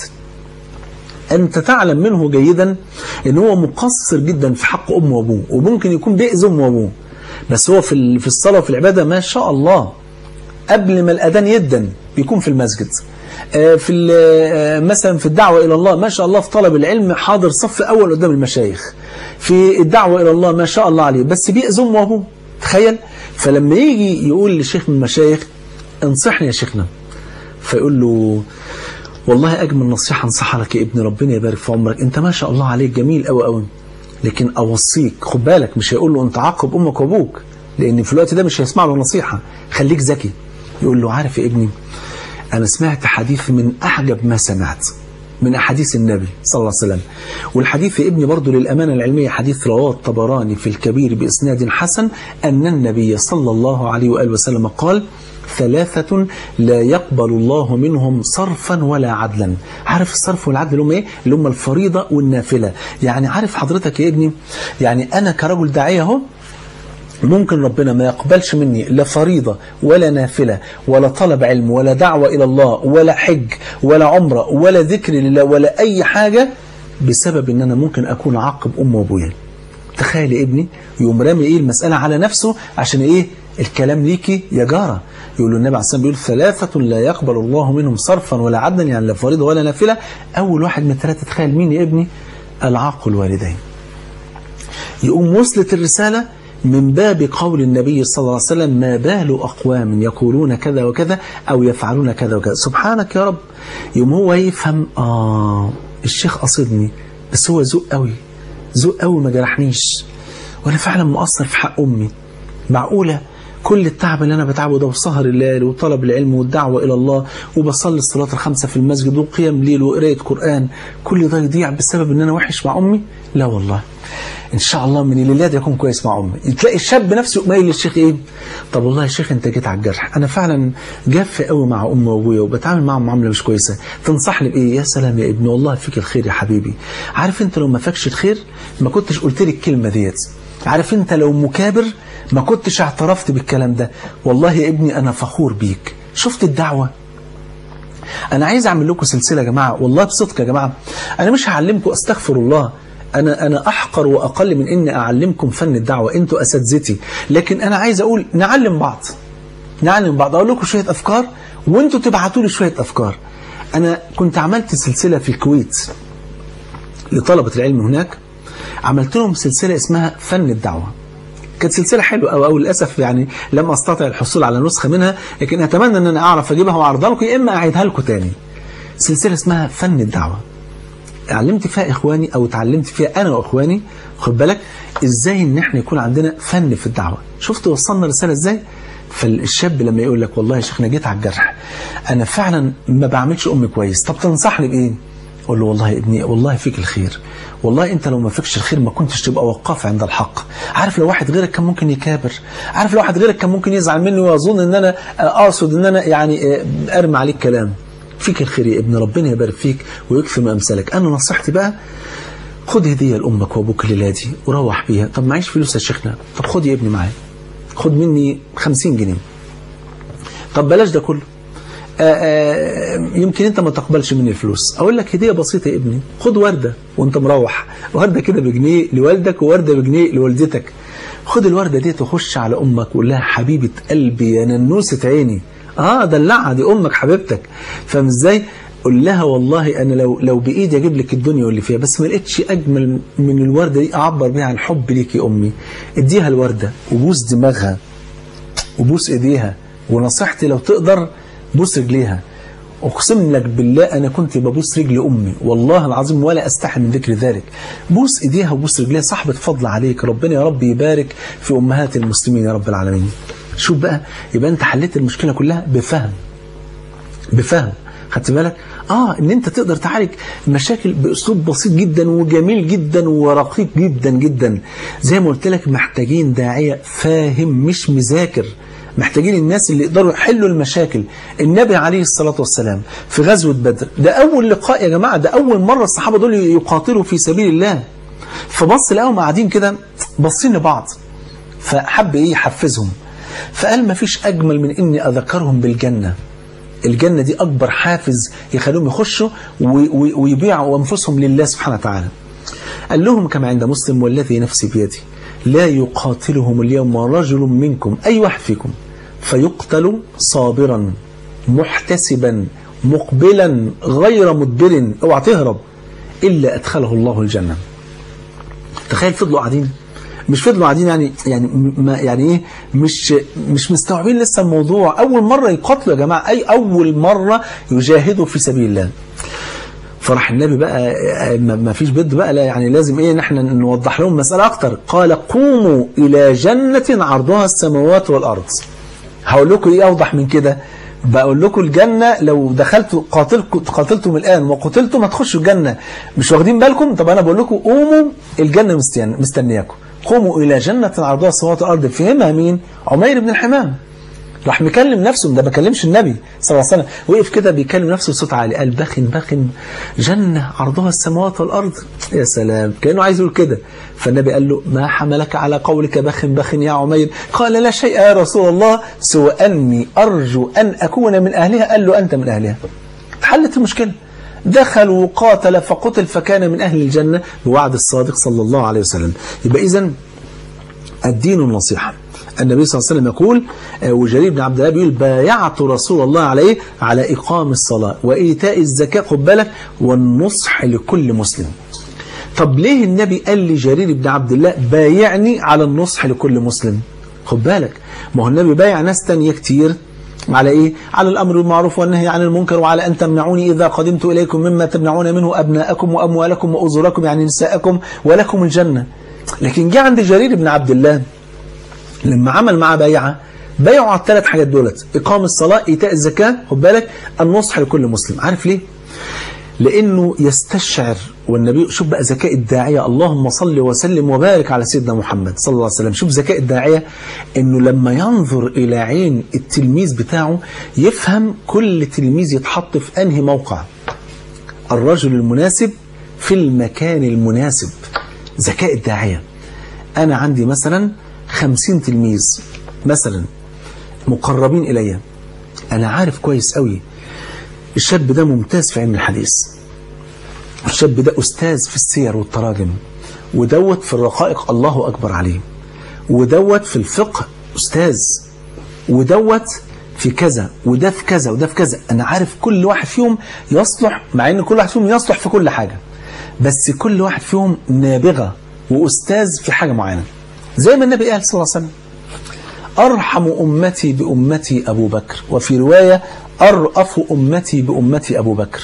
أنت تعلم منه جيدا أن هو مقصر جدا في حق أمه وأبوه وممكن يكون بيأذي أمه وأبوه بس هو في في الصلاة وفي العبادة ما شاء الله قبل ما الأذان يدن بيكون في المسجد في مثلا في الدعوة إلى الله ما شاء الله في طلب العلم حاضر صف أول قدام المشايخ في الدعوة إلى الله ما شاء الله عليه بس بيأذي أمه وأبوه تخيل فلما يجي يقول لشيخ من المشايخ انصحني يا شيخنا فيقول له والله أجمل نصيحة انصحها لك يا ابني ربنا يبارك في عمرك أنت ما شاء الله عليك جميل أوي أوي لكن أوصيك خد بالك مش هيقول له أنت عاقب أمك وأبوك لأن في الوقت ده مش هيسمع له نصيحة خليك ذكي يقول له عارف يا ابني أنا سمعت حديث من أعجب ما سمعت من أحاديث النبي صلى الله عليه وسلم والحديث يا ابني برضه للأمانة العلمية حديث رواه الطبراني في الكبير بإسناد حسن أن النبي صلى الله عليه وآله وسلم قال ثلاثة لا يقبل الله منهم صرفا ولا عدلا عارف الصرف والعدل اللي هم ايه اللي هم الفريضة والنافلة يعني عارف حضرتك يا ابني يعني أنا كرجل داعية اهو ممكن ربنا ما يقبلش مني لا فريضة ولا نافلة ولا طلب علم ولا دعوة إلى الله ولا حج ولا عمرة ولا ذكر لله ولا أي حاجة بسبب ان أنا ممكن أكون عاقب أم وأبويا تخيل يا ابني يقوم رامي ايه المسألة على نفسه عشان ايه الكلام ليكي يا جارة يقول النبي عليه الصلاة والسلام بيقول ثلاثة لا يقبل الله منهم صرفا ولا عدلا يعني لا فريضة ولا نافلة أول واحد من الثلاثة تخيل مين يا ابني العاق الوالدين يقوم وصلت الرسالة من باب قول النبي صلى الله عليه وسلم ما بال أقوام يقولون كذا وكذا أو يفعلون كذا وكذا سبحانك يا رب يوم هو يفهم آه الشيخ قصدني بس هو ذوق قوي ذوق قوي ما جرحنيش وأنا فعلا مقصر في حق أمي معقولة كل التعب اللي أنا بتعبه ده وسهر الليل وطلب العلم والدعوة إلى الله وبصلي الصلاة الخمسة في المسجد وقيام ليل وقراية قرآن كل ده يضيع بسبب إن أنا وحش مع أمي لا والله ان شاء الله من الليله دي اكون كويس مع امي تلاقي الشاب نفسه مايل للشيخ ايه طب والله يا شيخ انت جيت على الجرح انا فعلا جاف قوي مع امي وابويا وبتعامل معاهم معامله مش كويسه تنصحني بايه يا سلام يا ابني والله فيك الخير يا حبيبي عارف انت لو ما فاكش الخير ما كنتش قلت لي الكلمه ديت عارف انت لو مكابر ما كنتش اعترفت بالكلام ده والله يا ابني انا فخور بيك شفت الدعوه انا عايز اعمل لكم سلسله يا جماعه والله بصدق يا جماعه انا مش هعلمكم استغفر الله أنا أنا أحقر وأقل من إني أعلمكم فن الدعوة أنتوا أساتذتي لكن أنا عايز أقول نعلم بعض نعلم بعض أقول لكم شوية أفكار وأنتوا تبعتوا لي شوية أفكار أنا كنت عملت سلسلة في الكويت لطلبة العلم هناك عملت لهم سلسلة اسمها فن الدعوة كانت سلسلة حلوة أو, أو للأسف يعني لم أستطع الحصول على نسخة منها لكن أتمنى أن أنا أعرف أجيبها وأعرضها لكم يا إما أعيدها لكم تاني سلسلة اسمها فن الدعوة علمت فيها إخواني أو اتعلمت فيها أنا وإخواني خد بالك إزاي إن إحنا يكون عندنا فن في الدعوة شفت وصلنا رسالة إزاي فالشاب لما يقول لك والله يا شيخنا جيت على الجرح أنا فعلا ما بعملش أمي كويس طب تنصحني بإيه قول له والله يا ابني والله فيك الخير والله انت لو ما فيكش الخير ما كنتش تبقى وقاف عند الحق عارف لو واحد غيرك كان ممكن يكابر عارف لو واحد غيرك كان ممكن يزعل مني ويظن ان انا اقصد ان انا يعني ارمي عليك كلام فيك الخير يا ابن ربنا يبارك فيك ويكفي ما امثالك انا نصيحتي بقى خد هديه لامك وابوك الليله دي وروح بيها طب معيش فلوس يا شيخنا طب خد يا ابني معايا خد مني 50 جنيه طب بلاش ده كله آآ آآ يمكن انت ما تقبلش مني الفلوس اقول لك هديه بسيطه يا ابني خد ورده وانت مروح ورده كده بجنيه لوالدك وورده بجنيه لوالدتك خد الورده دي تخش على امك وقول لها حبيبه قلبي يا ننوسه عيني اه دلعها دي امك حبيبتك فاهم ازاي قول لها والله انا لو لو بايدي اجيب لك الدنيا واللي فيها بس ما لقيتش اجمل من الورده دي اعبر بيها عن حب ليك يا امي اديها الورده وبوس دماغها وبوس ايديها ونصيحتي لو تقدر بوس رجليها اقسم لك بالله انا كنت ببوس رجل امي والله العظيم ولا استحي من ذكر ذلك بوس ايديها وبوس رجليها صاحبه فضل عليك ربنا يا رب يبارك في امهات المسلمين يا رب العالمين شوف بقى يبقى انت حليت المشكله كلها بفهم بفهم خدت بالك اه ان انت تقدر تعالج مشاكل باسلوب بسيط جدا وجميل جدا ورقيق جدا جدا زي ما قلت لك محتاجين داعيه فاهم مش مذاكر محتاجين الناس اللي يقدروا يحلوا المشاكل النبي عليه الصلاة والسلام في غزوة بدر ده أول لقاء يا جماعة ده أول مرة الصحابة دول يقاتلوا في سبيل الله فبص لقاهم قاعدين كده باصين لبعض فحب ايه يحفزهم فقال ما فيش أجمل من إني أذكرهم بالجنة الجنة دي أكبر حافز يخليهم يخشوا ويبيعوا أنفسهم لله سبحانه وتعالى قال لهم كما عند مسلم والذي نفسي بيدي لا يقاتلهم اليوم رجل منكم أي واحد فيكم فيقتل صابرا محتسبا مقبلا غير مدبر اوعى تهرب إلا أدخله الله الجنة تخيل فضلوا قاعدين مش فضلوا قاعدين يعني يعني ما يعني ايه مش مش مستوعبين لسه الموضوع اول مره يقاتلوا يا جماعه اي اول مره يجاهدوا في سبيل الله فراح النبي بقى ما فيش بد بقى لا يعني لازم ايه نحن نوضح لهم مسألة اكتر قال قوموا الى جنة عرضها السماوات والارض هقول لكم ايه اوضح من كده بقول لكم الجنة لو دخلتوا قاتلكم قاتلتم الآن وقتلتم هتخشوا الجنة مش واخدين بالكم طب أنا بقول لكم قوموا الجنة مستنياكم قوموا إلى جنة عرضها السماوات والأرض فهمها مين عمير بن الحمام راح مكلم نفسه ده ما كلمش النبي صلى الله عليه وسلم وقف كده بيكلم نفسه بصوت عالي قال بخن بخن جنة عرضها السماوات والأرض يا سلام كأنه عايز يقول كده فالنبي قال له ما حملك على قولك بخن بخن يا عمير قال لا شيء يا رسول الله سوى أني أرجو أن أكون من أهلها قال له أنت من أهلها حلت المشكلة دخل وقاتل فقتل فكان من أهل الجنة بوعد الصادق صلى الله عليه وسلم يبقى إذن الدين النصيحة النبي صلى الله عليه وسلم يقول وجرير بن عبد الله بيقول بايعت رسول الله عليه على إقام الصلاة وإيتاء الزكاة خد بالك والنصح لكل مسلم طب ليه النبي قال لجرير بن عبد الله بايعني على النصح لكل مسلم خد بالك ما هو النبي بايع ناس تانية كتير على ايه على الامر بالمعروف والنهي عن المنكر وعلى ان تمنعوني اذا قدمت اليكم مما تمنعون منه ابناءكم واموالكم واجوركم يعني نساءكم ولكم الجنه لكن جه عند جرير بن عبد الله لما عمل معاه بيعه بيعوا على الثلاث حاجات دولت اقام الصلاه ايتاء الزكاه خد بالك النصح لكل مسلم عارف ليه لانه يستشعر والنبي شوف بقى ذكاء الداعيه اللهم صل وسلم وبارك على سيدنا محمد صلى الله عليه وسلم شوف ذكاء الداعيه انه لما ينظر الى عين التلميذ بتاعه يفهم كل تلميذ يتحط في انهي موقع الرجل المناسب في المكان المناسب ذكاء الداعيه انا عندي مثلا خمسين تلميذ مثلا مقربين الي انا عارف كويس قوي الشاب ده ممتاز في علم الحديث الشاب ده أستاذ في السير والتراجم ودوت في الرقائق الله أكبر عليه ودوت في الفقه أستاذ ودوت في كذا وده في كذا وده في كذا أنا عارف كل واحد فيهم يصلح مع أن كل واحد فيهم يصلح في كل حاجة بس كل واحد فيهم نابغة وأستاذ في حاجة معينة زي ما النبي قال صلى الله عليه وسلم أرحم أمتي بأمتي أبو بكر وفي رواية أرأف أمتي بأمتي أبو بكر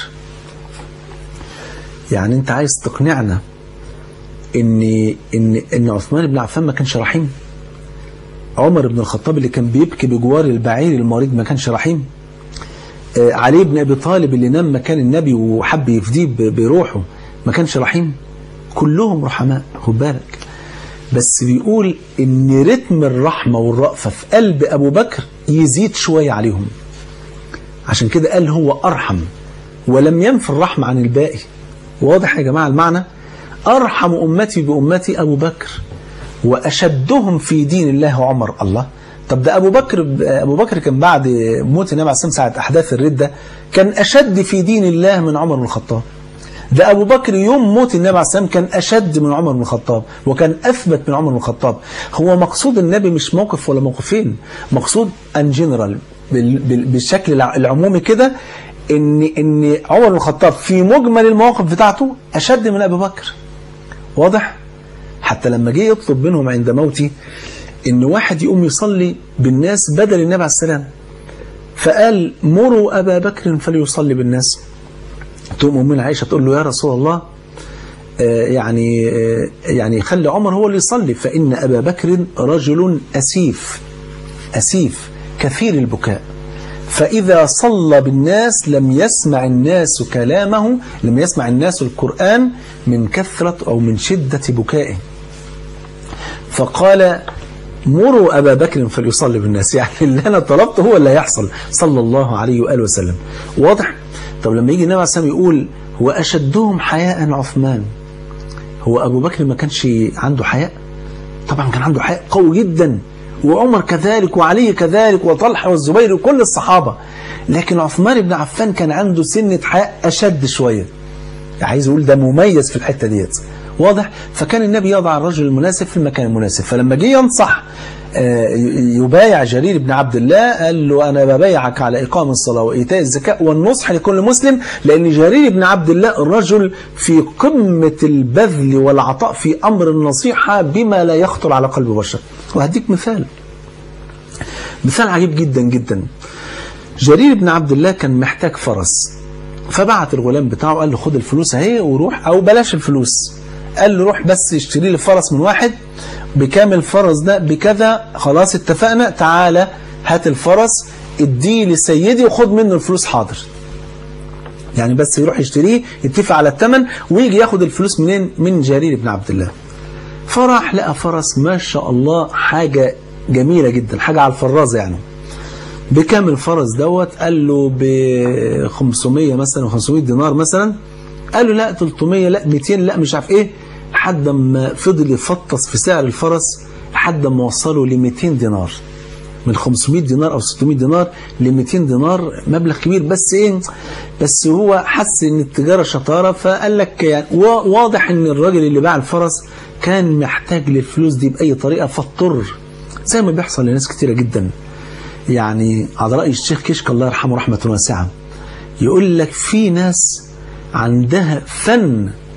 يعني أنت عايز تقنعنا إن إن إن عثمان بن عفان ما كانش رحيم عمر بن الخطاب اللي كان بيبكي بجوار البعير المريض ما كانش رحيم آه علي بن أبي طالب اللي نام مكان النبي وحب يفديه بروحه ما كانش رحيم كلهم رحماء خد بالك بس بيقول ان رتم الرحمة والرأفة في قلب أبو بكر يزيد شوية عليهم عشان كده قال هو أرحم ولم ينفي الرحمة عن الباقي واضح يا جماعة المعنى أرحم أمتي بأمتي أبو بكر وأشدهم في دين الله عمر الله طب ده أبو بكر أبو بكر كان بعد موت النبي عليه الصلاة ساعة أحداث الردة كان أشد في دين الله من عمر بن الخطاب ده أبو بكر يوم موت النبي عليه الصلاة كان أشد من عمر بن الخطاب وكان أثبت من عمر بن الخطاب هو مقصود النبي مش موقف ولا موقفين مقصود أن جنرال بالشكل العمومي كده ان ان عمر بن الخطاب في مجمل المواقف بتاعته اشد من ابي بكر واضح حتى لما جه يطلب منهم عند موتي ان واحد يقوم يصلي بالناس بدل النبي عليه السلام فقال مروا ابا بكر فليصلي بالناس تقوم امنا عائشه تقول له يا رسول الله آه يعني آه يعني خلي عمر هو اللي يصلي فان ابا بكر رجل اسيف اسيف كثير البكاء فإذا صلى بالناس لم يسمع الناس كلامه لم يسمع الناس القرآن من كثرة أو من شدة بكائه فقال مروا أبا بكر فليصلي بالناس يعني اللي أنا طلبته هو اللي هيحصل صلى الله عليه وآله وسلم واضح؟ طب لما يجي النبي عليه الصلاة يقول هو أشدهم حياء عثمان هو أبو بكر ما كانش عنده حياء طبعا كان عنده حياء قوي جدا وعمر كذلك وعلي كذلك وطلحة والزبير وكل الصحابة لكن عثمان بن عفان كان عنده سنة حياء أشد شوية عايز أقول ده مميز في الحتة ديت واضح فكان النبي يضع الرجل المناسب في المكان المناسب فلما جه ينصح يبايع جرير بن عبد الله قال له أنا ببايعك على إقام الصلاة وإيتاء الزكاة والنصح لكل مسلم لأن جرير بن عبد الله الرجل في قمة البذل والعطاء في أمر النصيحة بما لا يخطر على قلب بشر وهديك مثال مثال عجيب جدا جدا جرير بن عبد الله كان محتاج فرس فبعت الغلام بتاعه قال له خد الفلوس اهي وروح او بلاش الفلوس قال له روح بس اشتري لي فرس من واحد بكام الفرس ده بكذا خلاص اتفقنا تعالى هات الفرس اديه لسيدي وخد منه الفلوس حاضر يعني بس يروح يشتريه يتفق على الثمن ويجي ياخد الفلوس منين من جرير بن عبد الله فراح لقى فرس ما شاء الله حاجة جميلة جدا حاجة على الفرازة يعني بكام الفرس دوت قال له ب 500 مثلا 500 دينار مثلا قال له لا 300 لا 200 لا مش عارف ايه لحد ما فضل يفطس في سعر الفرس لحد ما وصله ل 200 دينار من 500 دينار او 600 دينار ل 200 دينار مبلغ كبير بس ايه بس هو حس ان التجاره شطاره فقال لك يعني واضح ان الراجل اللي باع الفرس كان محتاج للفلوس دي باي طريقه فاضطر زي ما بيحصل لناس كتيره جدا يعني على راي الشيخ كشك الله يرحمه رحمه واسعه يقول لك في ناس عندها فن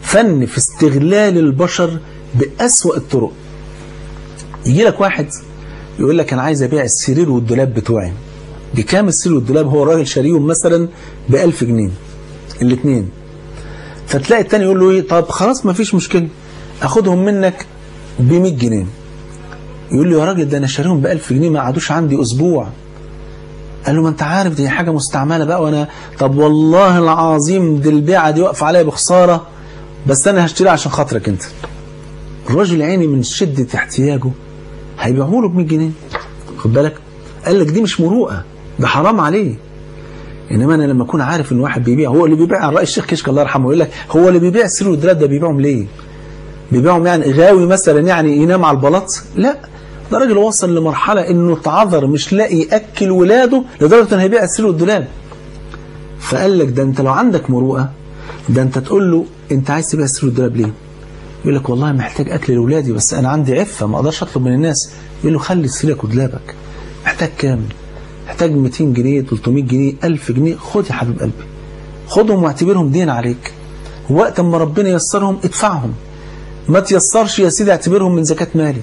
فن في استغلال البشر بأسوأ الطرق يجي لك واحد يقول لك انا عايز ابيع السرير والدولاب بتوعي بكام السرير والدولاب هو راجل شاريهم مثلا ب 1000 جنيه الاثنين فتلاقي التاني يقول له ايه طب خلاص ما فيش مشكله اخدهم منك ب 100 جنيه يقول له يا راجل ده انا شاريهم ب 1000 جنيه ما قعدوش عندي اسبوع قال له ما انت عارف دي حاجه مستعمله بقى وانا طب والله العظيم دي البيعه دي واقفه عليا بخساره بس انا هشتريها عشان خاطرك انت الراجل عيني من شده احتياجه هيبيعوا له ب 100 جنيه خد بالك قال لك دي مش مروءه ده حرام عليه انما انا لما اكون عارف ان واحد بيبيع هو اللي بيبيع الرأي الشيخ كشك الله يرحمه يقول لك هو اللي بيبيع السرير والدولاب ده بيبيعهم ليه؟ بيبيعهم يعني غاوي مثلا يعني ينام على البلاط؟ لا ده راجل وصل لمرحله انه اتعذر مش لاقي ياكل ولاده لدرجه انه هيبيع السرير والدولاب. فقال لك ده انت لو عندك مروءه ده انت تقول له انت عايز تبيع السرير والدولاب ليه؟ يقول لك والله محتاج اكل لاولادي بس انا عندي عفه ما اقدرش اطلب من الناس يقول له خلي سريرك ودولابك محتاج كام؟ محتاج 200 جنيه 300 جنيه 1000 جنيه خد يا حبيب قلبي خدهم واعتبرهم دين عليك وقت ما ربنا يسرهم ادفعهم ما تيسرش يا سيدي اعتبرهم من زكاة مالي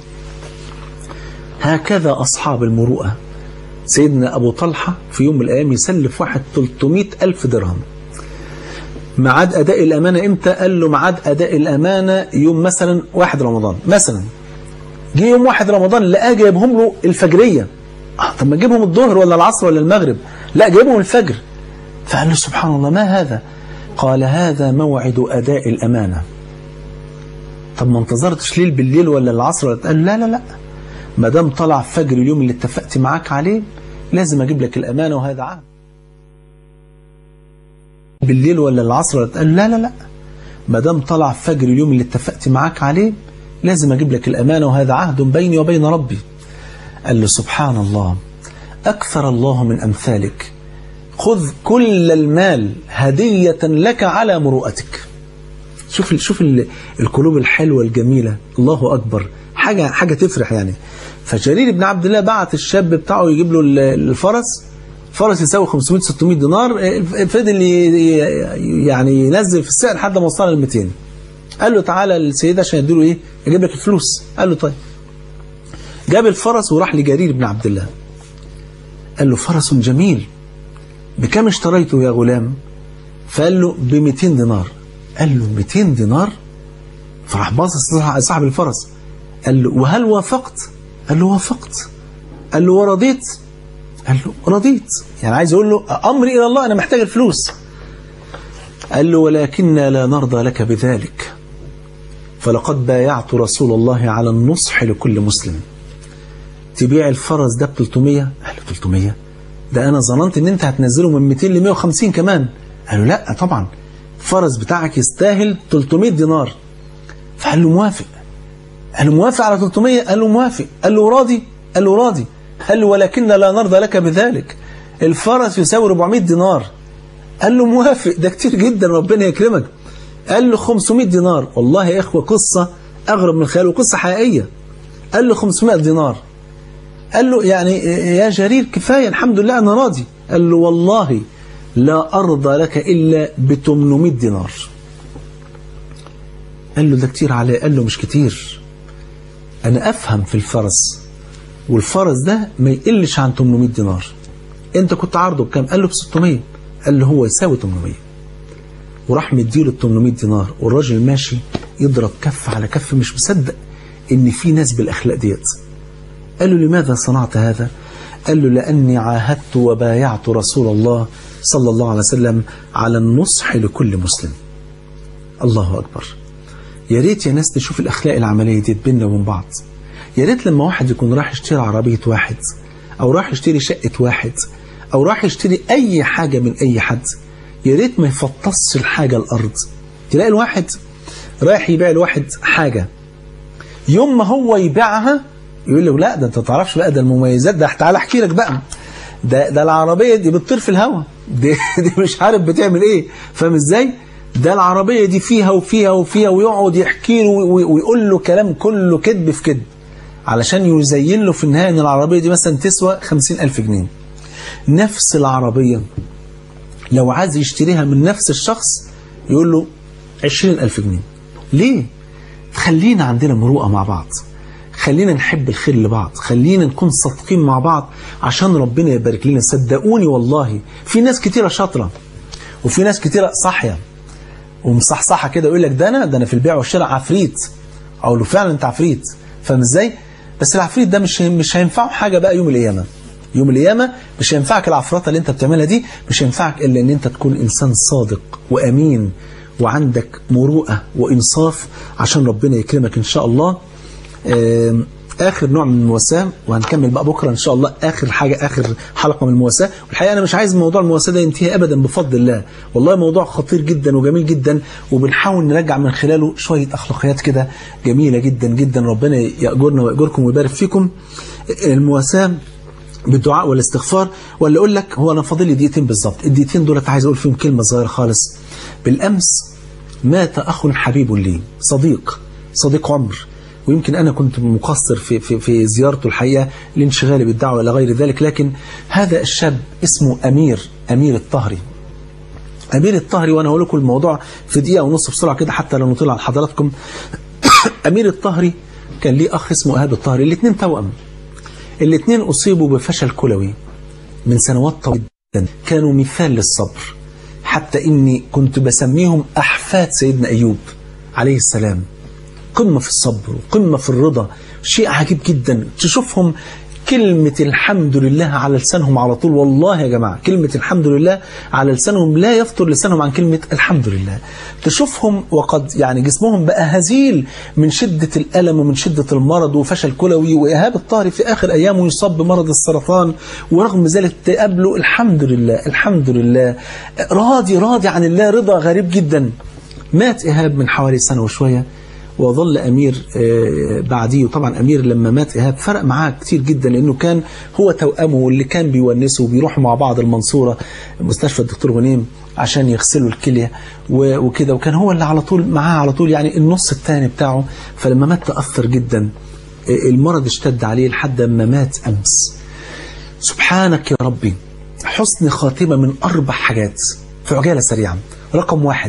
هكذا أصحاب المروءة سيدنا أبو طلحة في يوم من الأيام يسلف واحد 300 ألف درهم ميعاد أداء الأمانة إمتى قال له ميعاد أداء الأمانة يوم مثلا واحد رمضان مثلا جه يوم واحد رمضان لقاه جايبهم له الفجرية آه طب ما جيبهم الظهر ولا العصر ولا المغرب لا جايبهم الفجر فقال له سبحان الله ما هذا قال هذا موعد أداء الأمانة طب ما انتظرتش ليل بالليل ولا العصر ولا قال لا لا لا ما دام طلع فجر اليوم اللي اتفقت معاك عليه لازم اجيب لك الامانه وهذا عهد بالليل ولا العصر ولا قال لا لا لا ما دام طلع فجر اليوم اللي اتفقت معاك عليه لازم اجيب لك الامانه وهذا عهد بيني وبين ربي قال له سبحان الله اكثر الله من امثالك خذ كل المال هديه لك على مروءتك شوف شوف القلوب الحلوه الجميله الله اكبر حاجه حاجه تفرح يعني فجرير بن عبد الله بعت الشاب بتاعه يجيب له الفرس فرس يساوي 500 600 دينار فضل يعني ينزل في السعر لحد ما وصل ل 200 قال له تعالى السيد عشان يديله ايه يجيب لك الفلوس قال له طيب جاب الفرس وراح لجرير بن عبد الله قال له فرس جميل بكم اشتريته يا غلام فقال له ب 200 دينار قال له 200 دينار فراح باصص صاحب الفرس قال له وهل وافقت قال له وافقت قال له ورضيت قال له رضيت يعني عايز اقول له امري الى الله انا محتاج الفلوس قال له ولكننا لا نرضى لك بذلك فلقد بايعت رسول الله على النصح لكل مسلم تبيع الفرس ده ب 300 قال له 300 ده انا ظننت ان انت هتنزله من 200 ل 150 كمان قال له لا طبعا الفرس بتاعك يستاهل 300 دينار فقال له موافق قال له موافق على 300 قال له موافق قال له راضي قال له راضي قال له ولكن لا نرضى لك بذلك الفرس يساوي 400 دينار قال له موافق ده كتير جدا ربنا يكرمك قال له 500 دينار والله يا اخوه قصه اغرب من الخيال وقصه حقيقيه قال له 500 دينار قال له يعني يا جرير كفايه الحمد لله انا راضي قال له والله لا ارضى لك الا ب 800 دينار قال له ده كتير عليه قال له مش كتير انا افهم في الفرس والفرس ده ما يقلش عن 800 دينار انت كنت عارضه بكام قال له ب 600 قال له هو يساوي 800 وراح مديله ال 800 دينار والراجل ماشي يضرب كف على كف مش مصدق ان في ناس بالاخلاق ديت قال له لماذا صنعت هذا قال له لاني عاهدت وبايعت رسول الله صلى الله عليه وسلم على النصح لكل مسلم الله اكبر يا ريت يا ناس تشوف الاخلاق العمليه دي بيننا وبين بعض يا ريت لما واحد يكون راح يشتري عربيه واحد او راح يشتري شقه واحد او راح يشتري اي حاجه من اي حد يا ريت ما يفطسش الحاجه الارض تلاقي الواحد رايح يبيع الواحد حاجه يوم ما هو يبيعها يقول له لا ده انت ما تعرفش بقى ده المميزات ده تعالى احكي لك بقى ده ده العربيه دي بتطير في الهواء دي, دي مش عارف بتعمل ايه فاهم ازاي ده العربيه دي فيها وفيها وفيها ويقعد يحكي له ويقول له كلام كله كذب في كذب علشان يزين له في النهايه ان العربيه دي مثلا تسوى 50000 جنيه نفس العربيه لو عايز يشتريها من نفس الشخص يقول له 20000 جنيه ليه خلينا عندنا مروءة مع بعض خلينا نحب الخير لبعض خلينا نكون صادقين مع بعض عشان ربنا يبارك لنا صدقوني والله في ناس كتيرة شاطرة وفي ناس كتيرة صاحية ومصحصحة كده يقول لك ده انا ده انا في البيع والشراء عفريت اقول له فعلا انت عفريت فاهم ازاي بس العفريت ده مش مش هينفعه حاجة بقى يوم القيامة يوم القيامة مش هينفعك العفرطة اللي انت بتعملها دي مش هينفعك الا ان انت تكون انسان صادق وامين وعندك مروءة وانصاف عشان ربنا يكرمك ان شاء الله آم، اخر نوع من المواساة وهنكمل بقى بكرة ان شاء الله اخر حاجة اخر حلقة من المواساة والحقيقة انا مش عايز موضوع المواساة ده ينتهي ابدا بفضل الله والله موضوع خطير جدا وجميل جدا وبنحاول نرجع من خلاله شوية اخلاقيات كده جميلة جدا جدا ربنا يأجرنا ويأجركم ويبارك فيكم المواساة بالدعاء والاستغفار ولا اقول لك هو انا فاضل لي دقيقتين بالظبط الدقيقتين دولت عايز اقول فيهم كلمه صغيره خالص بالامس مات اخ حبيب لي صديق صديق عمر ويمكن انا كنت مقصر في في في زيارته الحقيقه لانشغالي بالدعوه الى غير ذلك لكن هذا الشاب اسمه امير امير الطهري امير الطهري وانا هقول لكم الموضوع في دقيقه ونص بسرعه كده حتى لو نطلع على حضراتكم امير الطهري كان ليه اخ اسمه ايهاب الطهري الاثنين توأم الاثنين أصيبوا بفشل كلوي من سنوات طويلة جدا كانوا مثال للصبر حتى إني كنت بسميهم أحفاد سيدنا أيوب عليه السلام قمة في الصبر وقمة في الرضا شيء عجيب جدا تشوفهم كلمة الحمد لله على لسانهم على طول والله يا جماعة كلمة الحمد لله على لسانهم لا يفطر لسانهم عن كلمة الحمد لله تشوفهم وقد يعني جسمهم بقى هزيل من شدة الألم ومن شدة المرض وفشل كلوي وإيهاب الطهري في آخر أيامه يصاب بمرض السرطان ورغم ذلك تقابله الحمد لله الحمد لله راضي راضي عن الله رضا غريب جدا مات إيهاب من حوالي سنة وشوية وظل أمير آه، بعديه وطبعا أمير لما مات إيهاب فرق معاه كتير جدا لأنه كان هو توأمه واللي كان بيونسه وبيروحوا مع بعض المنصورة مستشفى الدكتور غنيم عشان يغسلوا الكلية و- وكده وكان هو اللي على طول معاه على طول يعني النص الثاني بتاعه فلما مات تأثر جدا آه، المرض اشتد عليه لحد ما مات أمس سبحانك يا ربي حسن خاتمة من أربع حاجات في عجالة سريعة رقم واحد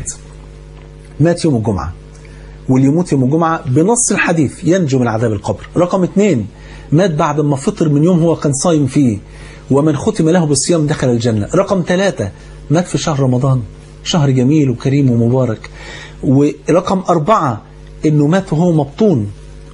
مات يوم الجمعة واللي يموت يوم الجمعة بنص الحديث ينجو من عذاب القبر رقم اثنين مات بعد ما فطر من يوم هو كان صايم فيه ومن ختم له بالصيام دخل الجنة رقم ثلاثة مات في شهر رمضان شهر جميل وكريم ومبارك ورقم أربعة إنه مات وهو مبطون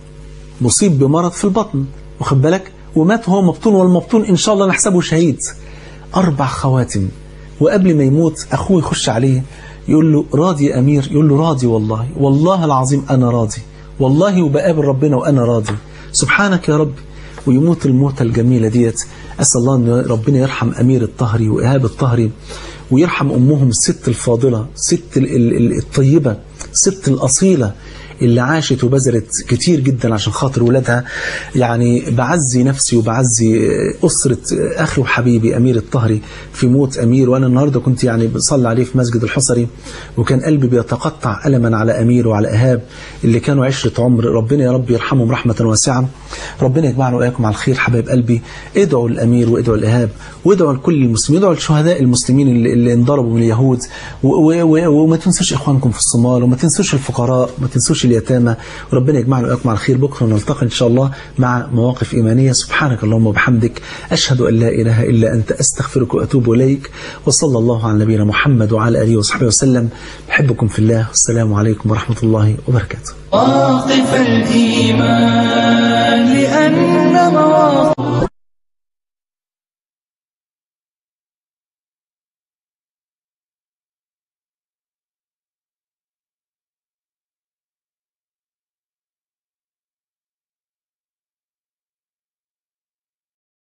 مصيب بمرض في البطن واخد بالك ومات وهو مبطون والمبطون إن شاء الله نحسبه شهيد أربع خواتم وقبل ما يموت أخوه يخش عليه يقول له راضي يا أمير يقول له راضي والله والله العظيم أنا راضي والله وبقابل ربنا وأنا راضي سبحانك يا رب ويموت الموتة الجميلة ديت أسأل الله أن ربنا يرحم أمير الطهري وإيهاب الطهري ويرحم أمهم الست الفاضلة ست ال- ال- ال- الطيبة الست الأصيلة اللي عاشت وبذلت كتير جدا عشان خاطر ولادها يعني بعزي نفسي وبعزي أسرة أخي وحبيبي أمير الطهري في موت أمير وأنا النهاردة كنت يعني بصلي عليه في مسجد الحصري وكان قلبي بيتقطع ألما على أمير وعلى إيهاب اللي كانوا عشرة عمر ربنا يا رب يرحمهم رحمة واسعة ربنا يجمعنا وإياكم على الخير حبايب قلبي ادعوا الأمير وادعوا الإيهاب وادعوا لكل المسلمين ادعوا لشهداء المسلمين اللي, اللي انضربوا من اليهود و- و- و- وما تنسوش إخوانكم في الصومال وما تنسوش الفقراء وما تنسوش اليتامى وربنا يجمعنا وإياكم على الخير بكرة نلتقي إن شاء الله مع مواقف إيمانية سبحانك اللهم وبحمدك أشهد أن لا إله إلا أنت أستغفرك وأتوب إليك وصلى الله على نبينا محمد وعلى آله وصحبه وسلم بحبكم في الله والسلام عليكم ورحمة الله وبركاته مواقف الإيمان لأن مواقف